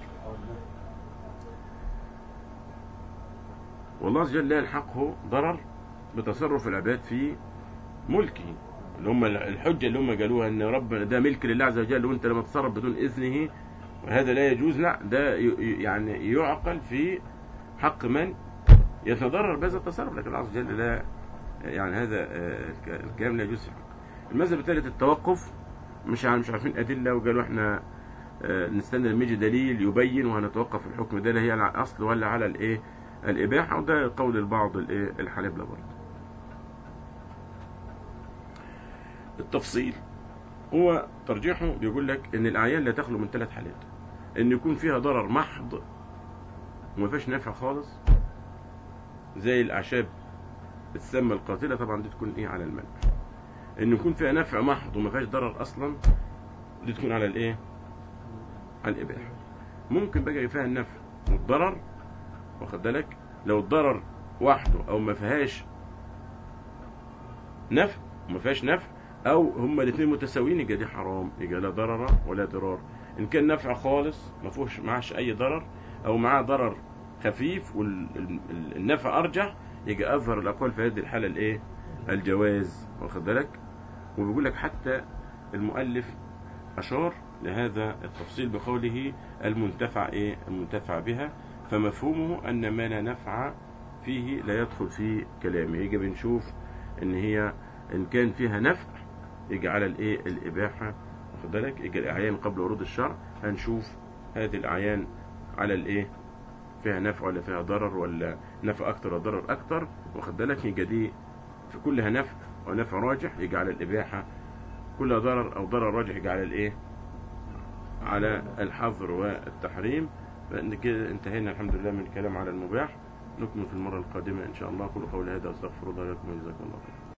S1: والله عز وجل لا يلحقه ضرر بتصرف العباد في ملكه اللي هم الحجه اللي هم قالوها ان ربنا ده ملك لله عز وجل وانت لما تتصرف بدون اذنه وهذا لا يجوز لا ده ي- ي- يعني يعقل في حق من يتضرر بهذا التصرف لكن الله عز وجل لا يعني هذا آه، الك- الكلام لا يجوز في حقه المذهب الثالث التوقف مش عارف مش عارفين ادله وقالوا احنا آه، نستنى لما يجي دليل يبين وهنتوقف الحكم ده لا هي على الاصل ولا على الايه الاباحه وده قول البعض الايه الحنابلة برضه التفصيل هو ترجيحه بيقول لك ان الاعيان لا تخلو من ثلاث حالات ان يكون فيها ضرر محض وما فيهاش نفع خالص زي الاعشاب السامه القاتله طبعا دي تكون ايه على المنع ان يكون فيها نفع محض وما فيهاش ضرر اصلا دي تكون على الايه على الاباحه ممكن بقى فيها النفع والضرر واخد بالك لو الضرر وحده او ما فيهاش نفع وما فيهاش نفع او هما الاثنين متساويين يبقى دي حرام يبقى لا ضرر ولا ضرار ان كان نفع خالص ما فيهوش معاش اي ضرر او معاه ضرر خفيف والنفع ارجح يبقى اظهر الاقوال في هذه الحاله الايه الجواز واخد بالك وبيقول لك حتى المؤلف اشار لهذا التفصيل بقوله المنتفع ايه المنتفع بها فمفهومه ان ما لا نفع فيه لا يدخل في كلامه يجي بنشوف ان هي ان كان فيها نفع يجي على الايه الاباحه واخد بالك يجي الاعيان قبل ورود الشرع هنشوف هذه الاعيان على الايه فيها نفع ولا فيها ضرر ولا نفع اكتر ولا ضرر اكتر واخد بالك يجي دي في كلها نفع ونفع راجح يجي على الاباحه كلها ضرر او ضرر راجح يجي على الايه على الحظر والتحريم فإن كده انتهينا الحمد لله من الكلام على المباح نكمل في المرة القادمة إن شاء الله كل قول هذا واستغفر الله لكم وجزاكم الله خير